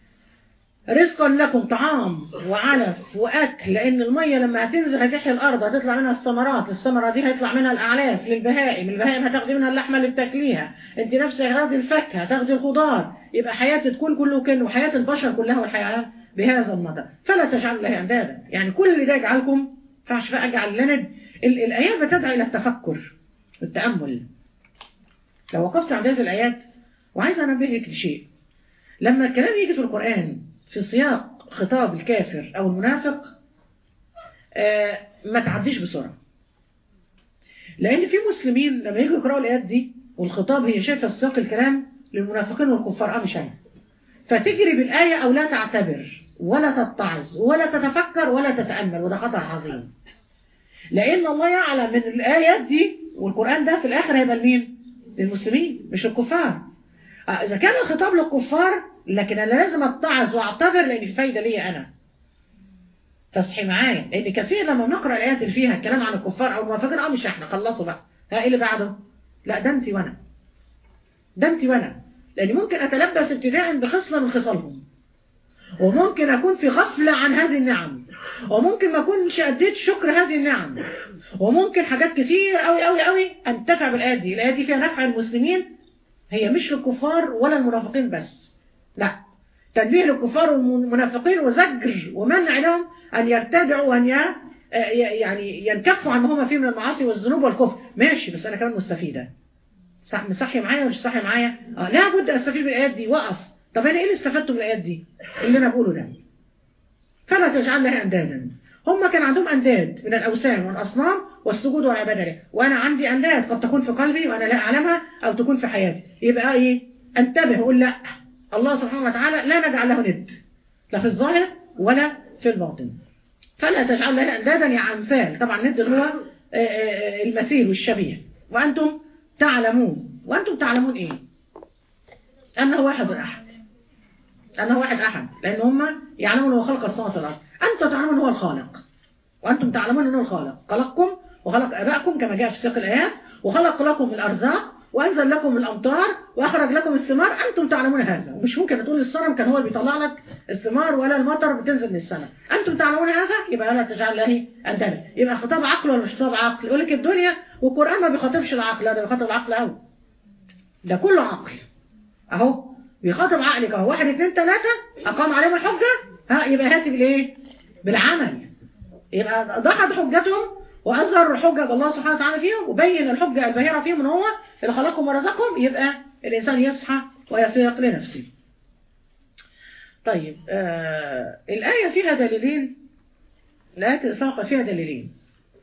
رزقا لكم طعام وعلف واكل لان الميه لما هتنزل هتحيي الارض هتطلع منها الثمرات الثمره دي هيطلع منها الاعلاف للبهائم البهائم هتاخدي منها اللحمه اللي بتاكليها انت نفسك هتاخدي الفاكهه هتاخدي الخضار يبقى حياه تكون كله كن وحياه البشر كلها والحيوانات بهذا المدى فلا تجعلوا له اندادا يعني كل ده يجعلكم فعش بقى اجعل لند الايات بتدعي الى التفكر والتامل لو وقفت عند هذه الايات وعايز انبهك لشيء لما الكلام يجي في القران في سياق خطاب الكافر او المنافق آه ما تعديش بسرعه لان في مسلمين لما يجوا يقراوا الايات دي والخطاب هي شايفه سياق الكلام للمنافقين والكفار اه مش انا فتجري بالايه او لا تعتبر ولا تتعظ ولا تتفكر ولا تتامل وده خطر عظيم لان الله يعلم من الايات دي والقران ده في الاخر هيبقى لمين للمسلمين مش الكفار آه اذا كان الخطاب للكفار لكن انا لازم اتعظ واعتبر لان في فايده ليا انا فاصحي معايا لان كثير لما بنقرا الايات اللي فيها الكلام عن الكفار او المنافقين اه مش احنا خلصوا بقى ها ايه اللي بعده لا ده انت وانا ده انت وانا لان ممكن اتلبس ابتداء بخصله من خصالهم وممكن اكون في غفله عن هذه النعم وممكن ما اكونش اديت شكر هذه النعم وممكن حاجات كتير قوي قوي قوي انتفع بالايات دي الايات دي فيها نفع المسلمين هي مش للكفار ولا المنافقين بس لا تنبيه للكفار والمنافقين وزجر ومنع لهم أن يرتدعوا وأن يعني ينكفوا عن ما هم فيه من المعاصي والذنوب والكفر ماشي بس أنا كمان مستفيدة صح مصحي معايا ولا مش صحي معايا آه لابد أستفيد بالآيات دي وقف طب أنا إيه اللي استفدته من الآيات دي اللي أنا بقوله ده فلا تجعل لها أندادا هم كان عندهم أنداد من الأوثان والأصنام والسجود والعبادة له وأنا عندي أنداد قد تكون في قلبي وأنا لا أعلمها أو تكون في حياتي يبقى إيه انتبه وقول لا الله سبحانه وتعالى لا نجعل له ند لا في الظاهر ولا في الباطن فلا تجعل لها اندادا يا امثال طبعا ند هو المثيل والشبيه وانتم تعلمون وانتم تعلمون ايه انه واحد احد انه واحد احد لان هم يعلمون هو خلق السماوات والارض انتم تعلمون هو الخالق وانتم تعلمون انه الخالق خلقكم وخلق ابائكم كما جاء في سياق الايات وخلق لكم الارزاق وأنزل لكم الأمطار وأخرج لكم الثمار أنتم تعلمون هذا ومش ممكن تقول الصنم كان هو اللي بيطلع لك الثمار ولا المطر بتنزل من السماء أنتم تعلمون هذا يبقى لا تجعل له أندادا يبقى خطاب عقل ولا مش خطاب عقل يقول لك الدنيا والقرآن ما بيخاطبش العقل لا ده بيخاطب العقل قوي ده كله عقل أهو بيخاطب عقلك أهو واحد اثنين ثلاثة أقام عليهم الحجة ها يبقى هاتي بالإيه؟ بالعمل يبقى ضحت حجتهم وأظهر حجة الله سبحانه وتعالى فيهم وبين الحجة الباهرة فيهم ان هو اللي خلقهم ورزقهم يبقى الإنسان يصحى ويفيق لنفسه طيب آه الآية فيها دليلين الآية الإسراء فيها دليلين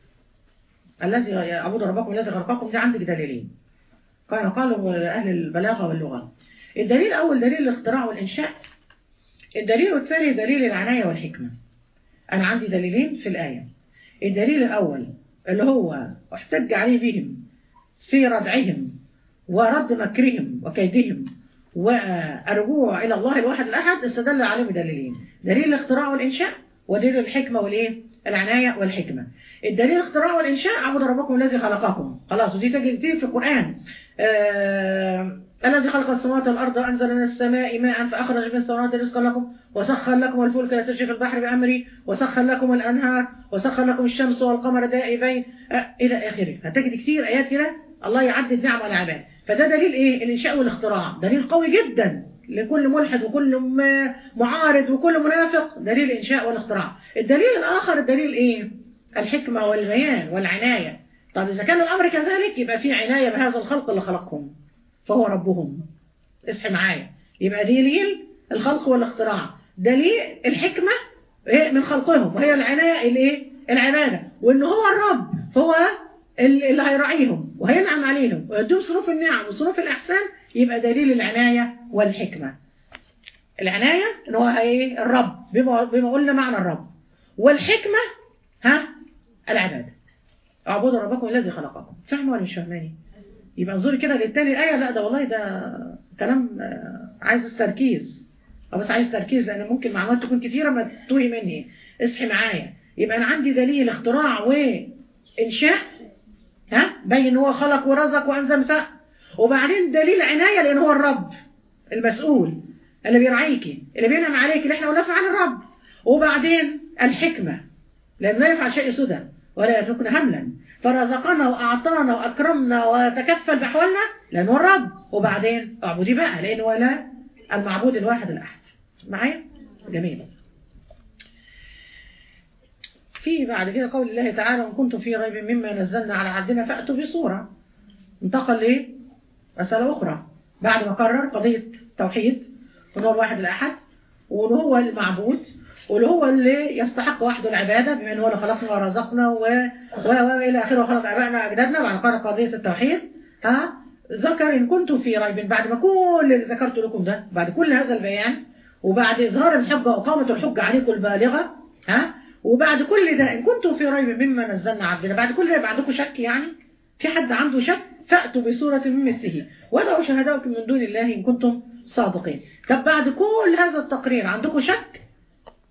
الذي عبود ربكم الذي خلقكم دي عندك دليلين كانوا قالوا أهل البلاغة واللغة الدليل الأول دليل الاختراع والإنشاء الدليل الثاني دليل العناية والحكمة أنا عندي دليلين في الآية الدليل الأول اللي هو احتج عليه بهم في ردعهم ورد مكرهم وكيدهم والرجوع إلى الله الواحد الأحد استدل عليه بدليلين دليل الاختراع والإنشاء ودليل الحكمة والإيه العناية والحكمة الدليل الاختراع والإنشاء عبد ربكم الذي خلقكم خلاص ودي تجي كتير في القرآن آه الذي خلق السماوات والأرض وأنزل من السماء ماء فأخرج من الثمرات رزقا لكم وسخر لكم الفلك لتجري في البحر بأمري وسخر لكم الأنهار وسخر لكم الشمس والقمر دائبين آه إلى آخره هتجد كتير آيات كده الله يعدد نعم على العباد فده دليل إيه الإنشاء والاختراع دليل قوي جدا لكل ملحد وكل معارض وكل منافق دليل الإنشاء والاختراع الدليل الآخر الدليل إيه الحكمة والبيان والعناية طب إذا كان الأمر كذلك يبقى في عناية بهذا الخلق اللي خلقهم فهو ربهم اصحي معايا يبقى دليل الخلق والاختراع دليل الحكمة من خلقهم وهي العناية الايه العبادة وان هو الرب فهو اللي هيراعيهم وهينعم عليهم ويديهم صروف النعم وصروف الإحسان يبقى دليل العناية والحكمة العناية ان هو ايه الرب بما, بما قلنا معنى الرب والحكمة ها العبادة اعبدوا ربكم الذي خلقكم فاهموا ولا مش فاهماني يبقى انظري كده للتاني الآية لا ده والله ده كلام عايز تركيز أو بس عايز تركيز لأن ممكن معلومات تكون كثيرة ما تتوهي مني اصحي معايا يبقى أنا عندي دليل اختراع وإنشاء ها بين هو خلق ورزق وأنزل مساء وبعدين دليل عناية لأن هو الرب المسؤول اللي بيرعيكي اللي بينعم عليك اللي احنا ولفنا عن الرب وبعدين الحكمة لأن لا يفعل شيء سدى ولا يتركنا هملا فرزقنا وأعطانا وأكرمنا وتكفل بأحوالنا لأنه الرب وبعدين اعبدي بقى لأنه ولا المعبود الواحد الأحد معايا جميل في بعد كده قول الله تعالى وإن كنتم في ريب مما نزلنا على عبدنا فأتوا بصورة انتقل ليه مسألة أخرى بعد ما قرر قضية توحيد وأن هو الواحد الأحد وأن هو المعبود واللي هو اللي يستحق وحده العبادة بما أنه هو اللي خلقنا ورزقنا و... و... وإلى آخره وخلق أبائنا وأجدادنا بعد قرر قضية التوحيد ها ذكر إن كنتم في ريب بعد ما كل اللي ذكرت لكم ده بعد كل هذا البيان وبعد إظهار الحجة وإقامة الحجة عليكم البالغة ها وبعد كل ده إن كنتم في ريب مما نزلنا عبدنا بعد كل ده يبقى عندكم شك يعني في حد عنده شك فأتوا بصورة من مثله ودعوا شهداءكم من دون الله إن كنتم صادقين طب بعد كل هذا التقرير عندكم شك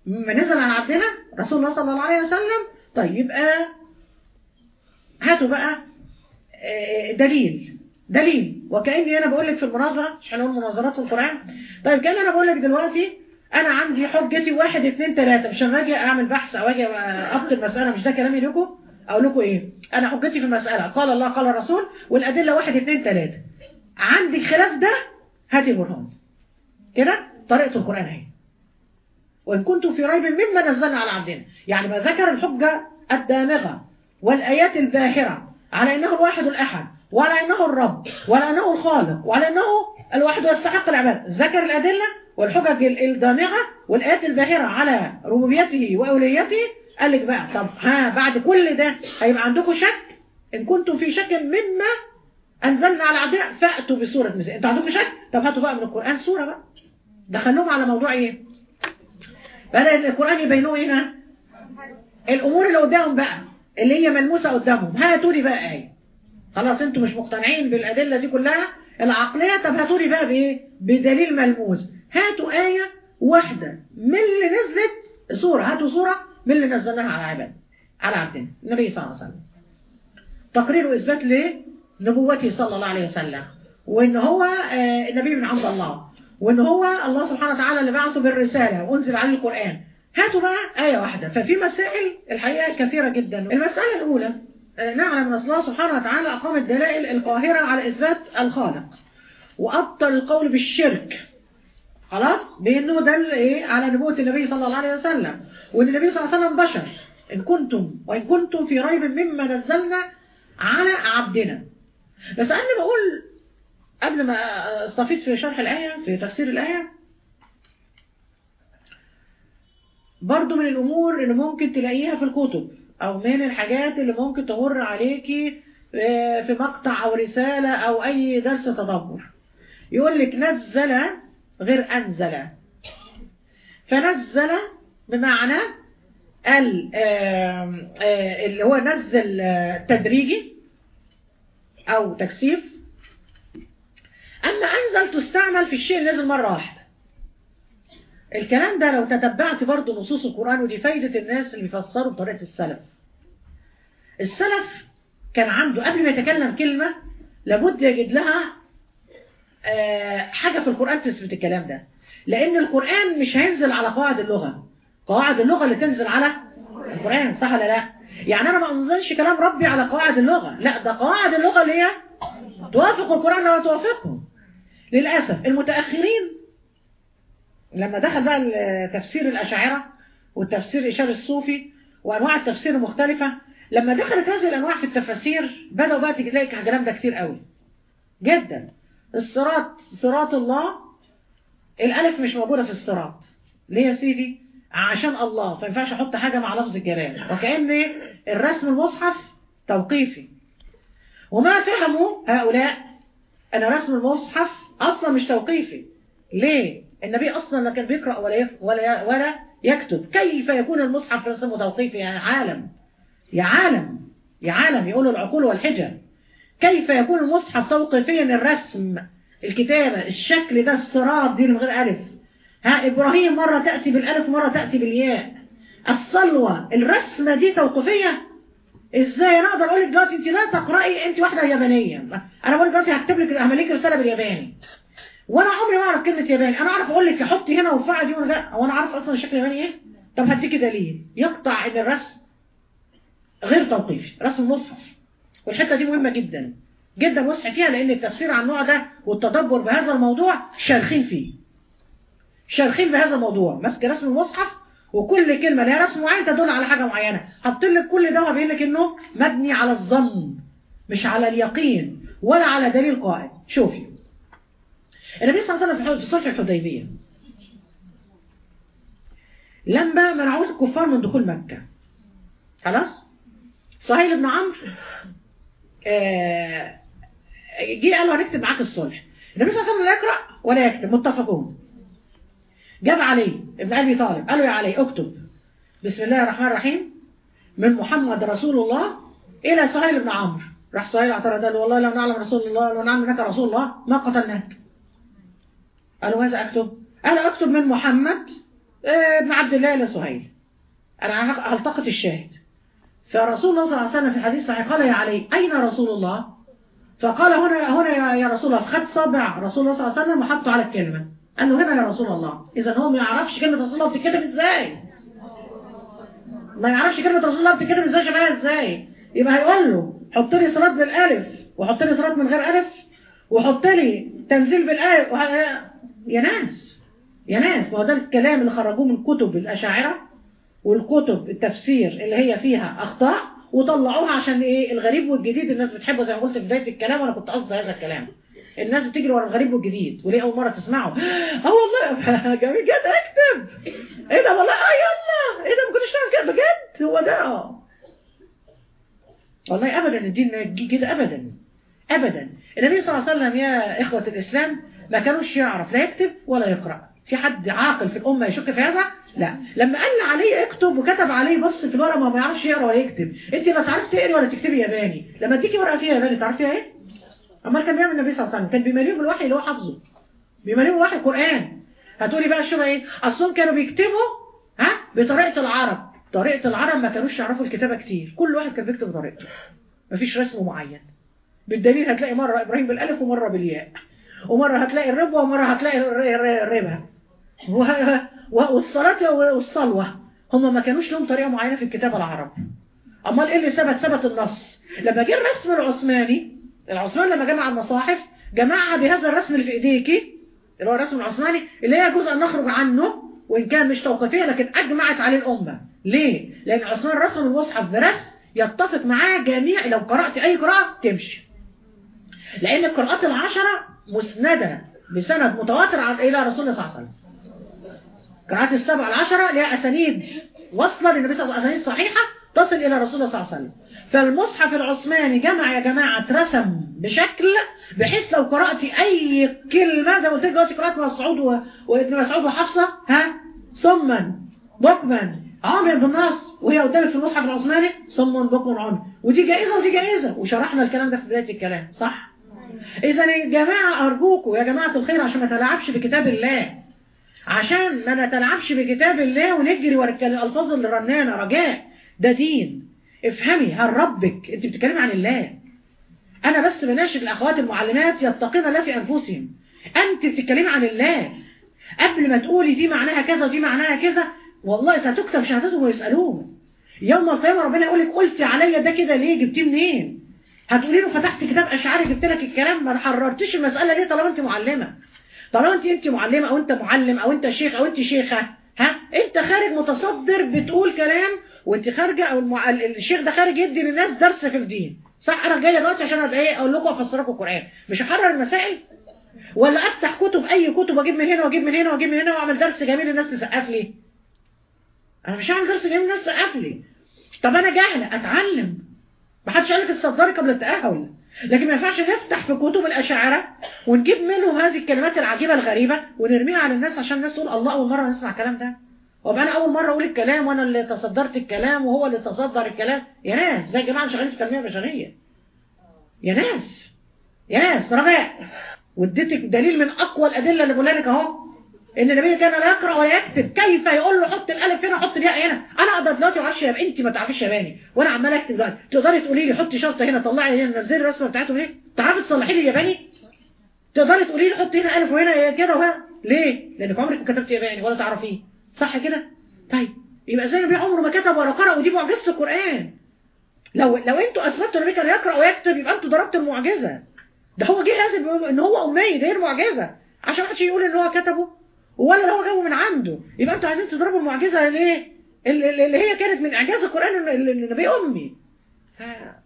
مما نزل على عبدنا رسول الله صلى الله عليه وسلم طيب يبقى هاتوا بقى آه، دليل دليل وكأني أنا بقول لك في المناظرة مش هنقول مناظرات في القرآن طيب كأن أنا بقول لك دلوقتي أنا عندي حجتي واحد اتنين تلاتة مش لما أجي أعمل بحث أو أجي أبطل مسألة مش ده كلامي لكم أقول لكم إيه أنا حجتي في المسألة قال الله قال الرسول والأدلة واحد اتنين تلاتة عندك خلاف ده هاتي برهان كده طريقة القرآن اهي وإن كنتم في ريب مما نزلنا على عبدنا يعني ما ذكر الحجة الدامغة والآيات الباهرة على أنه الواحد الأحد وعلى أنه الرب وعلى أنه الخالق وعلى أنه الواحد يستحق العبادة ذكر الأدلة والحجج الدامغة والآيات الباهرة على ربوبيته وأوليته قال لك بقى طب ها بعد كل ده هيبقى عندكم شك إن كنتم في شك مما أنزلنا على عبدنا فأتوا بسورة مثل أنتوا عندكم شك طب هاتوا بقى من القرآن سورة بقى دخلوهم على موضوع إيه بدأ القرآن يبينوه هنا الأمور اللي قدامهم بقى اللي هي ملموسة قدامهم هاتوا لي بقى آية خلاص انتوا مش مقتنعين بالأدلة دي كلها العقلية طب هاتوا لي بقى بإيه بدليل ملموس هاتوا آية واحدة من اللي نزلت سورة هاتوا سورة من اللي نزلناها على عباد على عبدنا النبي صلى الله عليه وسلم تقرير وإثبات لنبوته صلى الله عليه وسلم وإن هو آه النبي من عند الله وإن هو الله سبحانه وتعالى اللي بعثه بالرسالة وأنزل عليه القرآن هاتوا بقى آية واحدة ففي مسائل الحقيقة كثيرة جدا المسألة الأولى نعلم أن الله سبحانه وتعالى أقام الدلائل القاهرة على إثبات الخالق وأبطل القول بالشرك خلاص بأنه دل إيه على نبوة النبي صلى الله عليه وسلم وأن النبي صلى الله عليه وسلم بشر إن كنتم وإن كنتم في ريب مما نزلنا على عبدنا بس أنا بقول قبل ما استفيد في شرح الآية في تفسير الآية برضو من الأمور اللي ممكن تلاقيها في الكتب أو من الحاجات اللي ممكن تمر عليكي في مقطع أو رسالة أو أي درس تدبر يقول لك نزل غير أنزل فنزل بمعنى اللي هو نزل تدريجي أو تكثيف أما أنزل تستعمل في الشيء اللي نزل مرة واحدة الكلام ده لو تتبعت برضو نصوص القرآن ودي فايدة الناس اللي بيفسروا بطريقة السلف السلف كان عنده قبل ما يتكلم كلمة لابد يجد لها حاجة في القرآن تثبت الكلام ده لأن القرآن مش هينزل على قواعد اللغة قواعد اللغة اللي تنزل على القرآن صح ولا لا يعني أنا ما أنزلش كلام ربي على قواعد اللغة لا ده قواعد اللغة اللي هي توافق القرآن ولا توافقه للأسف المتأخرين لما دخل بقى تفسير الأشاعرة والتفسير الإشار الصوفي وأنواع التفسير المختلفة لما دخلت هذه الأنواع في التفاسير بدأوا بقى تلاقي الكلام ده كتير قوي جدا الصراط صراط الله الألف مش موجودة في الصراط ليه يا سيدي عشان الله فما ينفعش أحط حاجة مع لفظ الجلال وكأن الرسم المصحف توقيفي وما فهموا هؤلاء أن رسم المصحف أصلا مش توقيفي ليه النبي أصلا لا كان بيقرأ ولا ولا ولا يكتب كيف يكون المصحف رسم توقيفي يا عالم يا عالم يا عالم يقولوا العقول والحجة كيف يكون المصحف توقيفيا الرسم الكتابة الشكل ده الصراط دي من غير ألف ها إبراهيم مرة تأتي بالألف ومرة تأتي بالياء الصلوة الرسمة دي توقيفية ازاي انا اقدر اقول لك دلوقتي انت لا تقراي انت واحده يابانيه انا بقول دلوقتي هكتب لك هعمل لك رساله بالياباني وانا عمري ما اعرف كلمه ياباني انا اعرف اقول لك حطي هنا وارفعي دي ولا وانا عارف اصلا الشكل الياباني ايه طب هديكي دليل يقطع ان الرسم غير توقيفي رسم مصحف والحته دي مهمه جدا جدا مصحف فيها لان التفسير عن النوع ده والتدبر بهذا الموضوع شارخين فيه شارخين بهذا الموضوع ماسك رسم المصحف وكل كلمة لها رسم معين تدل على حاجة معينة حط لك كل ده وبين لك انه مبني على الظن مش على اليقين ولا على دليل قائم شوفي النبي صلى الله عليه وسلم في صلح الحديبية لما منعوا الكفار من دخول مكة خلاص سهيل بن عمرو آه جه قالوا هنكتب معاك الصلح النبي صلى الله عليه وسلم لا يقرأ ولا يكتب متفقون جاب علي ابن أبي طالب قال له يا علي اكتب بسم الله الرحمن الرحيم من محمد رسول الله إلى سهيل بن عمرو راح سهيل اعترض قال والله لو نعلم رسول الله لو نعلم انك رسول الله ما قتلناك قالوا ماذا اكتب قال اكتب من محمد آه، ابن عبد الله إلى سهيل أنا هق- هلتقط الشاهد فرسول الله صلى الله عليه وسلم في حديث صحيح قال يا علي أين رسول الله فقال هنا هنا يا- يا رسول الله خد صبع رسول الله صلى الله عليه وسلم وحطه على الكلمة قال له هنا يا رسول الله إذا هو ما يعرفش كلمة رسول الله بتتكتب إزاي ما يعرفش كلمة رسول الله بتتكتب إزاي شبهها إزاي يبقى هيقول له حط لي صلاة بالألف وحط لي صلاة من غير ألف وحط لي تنزيل بالآية وح... يا ناس يا ناس ما هو ده الكلام اللي خرجوه من كتب الأشاعرة والكتب التفسير اللي هي فيها أخطاء وطلعوها عشان إيه الغريب والجديد الناس بتحبه زي ما قلت في بداية الكلام وأنا كنت قصدي هذا الكلام الناس بتجري ورا الغريب والجديد وليه أول مرة تسمعه اه والله جميل جدا اكتب ايه ده والله اه يلا ايه ده ما كنتش تعرف كده بجد هو ده اه والله ابدا الدين ما يجي كده ابدا ابدا النبي صلى الله عليه وسلم يا اخوه الاسلام ما كانوش يعرف لا يكتب ولا يقرا في حد عاقل في الامه يشك في هذا لا لما قال عليه اكتب وكتب عليه بص في الورقه ما بيعرفش يقرا ولا يكتب انت لا تعرفي تقري ولا تكتبي ياباني لما تيجي ورقه فيها ياباني تعرفيها ايه امال كان بيعمل النبي صلى الله عليه وسلم كان بيمليهم الوحي اللي هو حافظه بيمليهم الوحي القران هتقولي بقى شو ايه اصلهم كانوا بيكتبوا ها بطريقه العرب طريقه العرب ما كانوش يعرفوا الكتابه كتير كل واحد كان بيكتب بطريقته مفيش رسم معين بالدليل هتلاقي مرة إبراهيم بالألف ومرة بالياء ومرة هتلاقي الربوة ومرة هتلاقي الر- الر- الربا و- و- والصلاة والصلوة هم ما كانوش لهم طريقة معينة في الكتابة العرب أمال إيه اللي ثبت ثبت النص لما جه الرسم العثماني العثماني لما جمع المصاحف جمعها بهذا الرسم اللي في إيديكي اللي هو الرسم العثماني اللي هي جزء أن نخرج عنه وإن كان مش توقيفية لكن أجمعت عليه الأمة ليه؟ لأن عثمان رسم المصحف برسم يتفق معاه جميع لو قرأت أي قراءة تمشي لأن القراءات العشرة مسندة بسند متواتر عن إلى رسول الله صلى الله عليه وسلم قراءات السبع العشرة لها أسانيد واصلة للنبي صلى الله عليه وسلم أسانيد صحيحة تصل إلى رسول الله صلى الله عليه وسلم فالمصحف العثماني جمع يا جماعة رسم بشكل بحيث لو قرأت أي كلمة زي ما قلت لك دلوقتي قراءة مسعود و- وابن مسعود وحفصة ها صما بكما عمرو بن الناس وهي قدامك في المصحف العثماني صم بكم عمرو ودي جائزة ودي جائزة وشرحنا الكلام ده في بداية الكلام صح؟ إذا يا جماعة أرجوكم يا جماعة الخير عشان ما تلعبش بكتاب الله عشان ما نتلعبش بكتاب الله ونجري ورا الكل- الألفاظ اللي رنانة رجاء ده دين افهمي هل ربك انت بتتكلمي عن الله انا بس بناشد الاخوات المعلمات يتقين الله في انفسهم انت بتتكلمي عن الله قبل ما تقولي دي معناها كذا ودي معناها كذا والله ستكتب شهادتهم ويسالون يوم القيامه ربنا يقول لك قلتي عليا ده كده ليه جبتيه منين هتقولي له فتحت كتاب اشعري جبت لك الكلام ما حررتيش المساله ليه طالما انت معلمه طالما انت انت معلمه او انت معلم او انت شيخ او انت شيخه ها انت خارج متصدر بتقول كلام وانت خارجه او المع... الشيخ ده خارج يدي للناس درس في الدين صح انا جايه دلوقتي عشان ابقى ايه اقول لكم افسر لكم القران مش هحرر المسائل ولا افتح كتب اي كتب واجيب من هنا واجيب من هنا واجيب من هنا واعمل درس جميل الناس تسقف لي انا مش هعمل درس جميل الناس تسقف لي طب انا جاهله اتعلم ما حدش قال لك تصدري قبل التاهل لكن ما ينفعش نفتح في كتب الاشاعره ونجيب منهم هذه الكلمات العجيبه الغريبه ونرميها على الناس عشان الناس تقول الله اول مره نسمع الكلام ده وابقى انا اول مره اقول الكلام وانا اللي تصدرت الكلام وهو اللي تصدر الكلام يا ناس زي جماعه اللي شغالين في التنميه البشريه يا ناس يا ناس رجاء واديتك دليل من اقوى الادله اللي بقولها لك اهو ان النبي كان لا يقرا ولا يكتب كيف يقول له حط الالف هنا حط الياء هنا انا اقدر دلوقتي ما اعرفش يا انت ما تعرفيش ياباني وانا عمال اكتب دلوقتي تقدري تقولي لي حطي شرطه هنا طلعي هنا نزلي الرسمه بتاعته ايه تعرفي تصلحي لي الياباني تقدري تقولي لي حطي هنا الف وهنا كده وهنا ليه لانك عمرك ما كتبت ياباني ولا تعرفيه صح كده طيب يبقى زي النبي عمره ما كتب ولا قرأ ودي معجزة القرآن لو لو انتوا اثبتوا النبي كان يقرأ ويكتب يبقى انتوا ضربتوا المعجزة ده هو جه هازم ان هو امي ده هي المعجزة عشان ما حدش يقول ان هو كتبه ولا هو جابه من عنده يبقى انتوا عايزين تضربوا المعجزة ليه اللي اللي هي كانت من اعجاز القرآن ان إن النبي امي ف-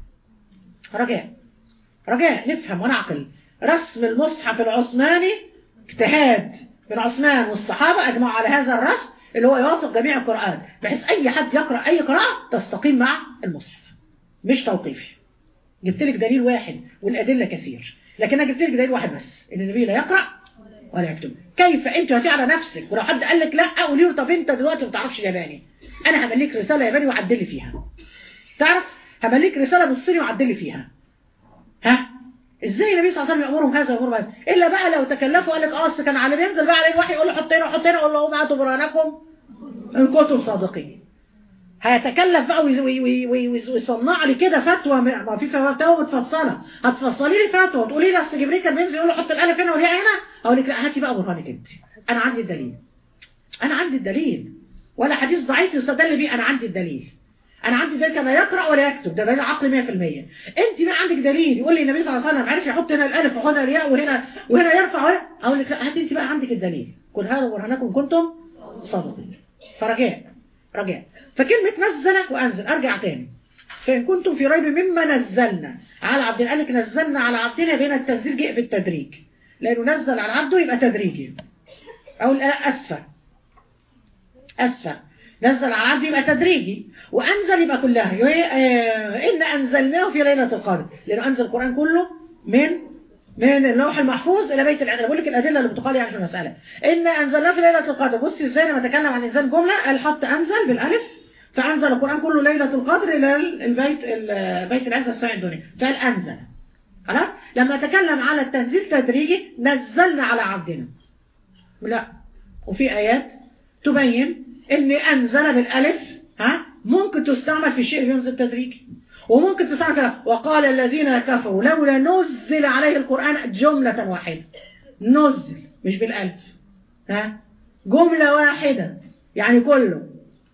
رجاء رجاء نفهم ونعقل رسم المصحف العثماني اجتهاد من عثمان والصحابة اجمعوا على هذا الرسم اللي هو يوافق جميع القراءات بحيث اي حد يقرأ اي قراءة تستقيم مع المصحف مش توقيفي جبت لك دليل واحد والادلة كثير لكن انا جبت لك دليل واحد بس ان النبي لا يقرأ ولا يكتب كيف انت هتي على نفسك ولو حد قال لك لا قولي له طب انت دلوقتي ما بتعرفش الياباني انا همليك رسالة ياباني وعدل لي فيها تعرف همليك رسالة بالصيني وعدل لي فيها ها ازاي النبي صلى الله عليه وسلم يامرهم هذا ويامرهم هذا الا بقى لو تكلفوا قال لك اه أصل كان على بينزل بقى عليه الوحي يقول له حط هنا وحط هنا يقول لهم هاتوا برهانكم ان كنتم صادقين هيتكلف بقى وي- وي- وي- وي- وي- ويصنع لي كده فتوى ما ما في فتوى متفصله هتفصلي لي فتوى وتقولي لي اصل جبريل كان بينزل يقول له حط الالف هنا والياء هنا اقول لك لا هاتي بقى برهانك انت انا عندي الدليل انا عندي الدليل ولا حديث ضعيف يستدل بيه انا عندي الدليل انا عندي دليل كما يقرا ولا يكتب ده دليل عقلي 100% انت بقى عندك دليل يقول لي النبي صلى الله عليه وسلم عرف يحط هنا الالف وهنا الياء وهنا وهنا يرفع وهنا اقول لك لا هاتي انت بقى عندك الدليل قل هذا برهانكم كنتم صادقين فرجاء رجاء فكلمة نزل وأنزل أرجع تاني فإن كنتم في ريب مما نزلنا على عبدنا قال لك نزلنا على عبدنا بين التنزيل جاء بالتدريج لأنه نزل على عبده يبقى تدريجي أو الآية أسفل أسفل نزل على عبده يبقى تدريجي وأنزل يبقى كلها يبقى آه، إن أنزلناه في ليلة القدر لأنه أنزل القرآن كله من من اللوح المحفوظ الى بيت العقل بقول لك الادله اللي بتقال يعني في المساله ان انزلناه في ليله القدر بصي ازاي لما اتكلم عن انزال جمله قال حط انزل بالالف فانزل القران كله ليله القدر الى البيت ال- بيت العزه السماء الدنيا فقال انزل خلاص لما تكلم على التنزيل تدريجي نزلنا على عبدنا لا وفي ايات تبين ان انزل بالالف ها ممكن تستعمل في شيء ينزل تدريجي وممكن تستعمل كده وقال الذين كفروا لولا نزل عليه القرآن جملة واحدة نزل مش بالألف ها جملة واحدة يعني كله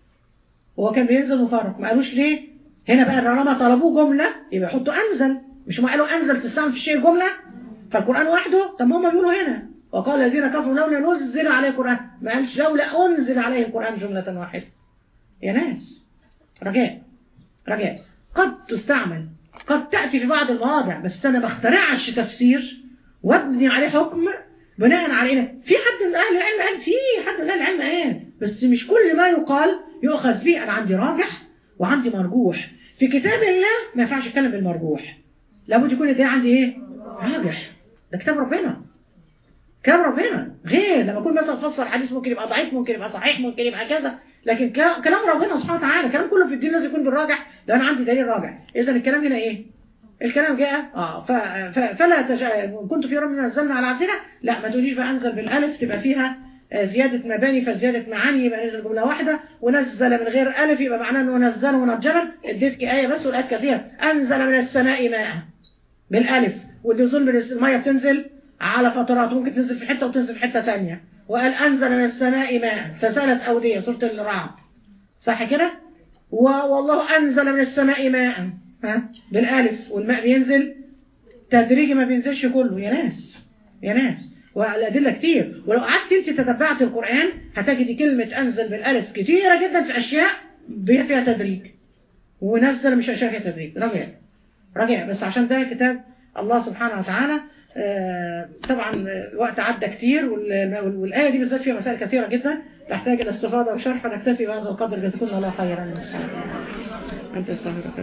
هو كان بينزل مفرق ما قالوش ليه هنا بقى طالما طلبوه جملة يبقى يحطوا أنزل مش ما قالوا أنزل تستعمل في شيء جملة فالقرآن وحده طب ما هم بيقولوا هنا وقال الذين كفروا لولا نزل عليه القرآن ما قالش لولا أنزل عليه القرآن جملة واحدة يا ناس رجاء رجاء قد تستعمل قد تأتي في بعض المواضع بس أنا بخترعش تفسير وابني عليه حكم بناء على إيه في حد من أهل العلم قال في حد من أهل العلم قال بس مش كل ما يقال يؤخذ به أنا عندي راجح وعندي مرجوح في كتاب الله ما ينفعش أتكلم بالمرجوح لابد يكون ده عندي إيه راجح ده كتاب ربنا كلام ربنا غير لما اكون مثلا فسر حديث ممكن يبقى ضعيف ممكن يبقى صحيح ممكن يبقى كذا لكن كلام كلام ربنا سبحانه وتعالى الكلام كله في الدين لازم يكون بالراجح لو انا عندي دليل راجع اذا الكلام هنا ايه الكلام جاء اه ف... ف... فلا تج... كنت في رب نزلنا على عبدنا لا ما تقوليش بقى انزل بالالف تبقى فيها آه، زيادة مباني فزيادة معاني يبقى نزل جملة واحدة ونزل من غير ألف يبقى معناه أنه نزله من الجبل اديتك آية بس والآيات كثيرة أنزل من السماء ماء بالالف والنزول من الميه بتنزل على فترات ممكن تنزل في حته وتنزل في حته ثانيه وقال انزل من السماء ماء فسالت اوديه سوره الرعد صح كده و- والله انزل من السماء ماء ها بالالف والماء بينزل تدريجي ما بينزلش كله يا ناس يا ناس والادله كتير ولو قعدت انت تتبعت القران هتجدي كلمه انزل بالالف كتيره جدا في اشياء فيها تدريج ونزل مش اشياء فيها تدريج رجع رجع بس عشان ده كتاب الله سبحانه وتعالى آه، طبعا الوقت عدى كتير وال- وال- والآية دي بالذات فيها مسائل كثيرة جدا تحتاج إلى استفاضة وشرح فنكتفي بهذا القدر جزاكم الله خيرا أنت استغفرك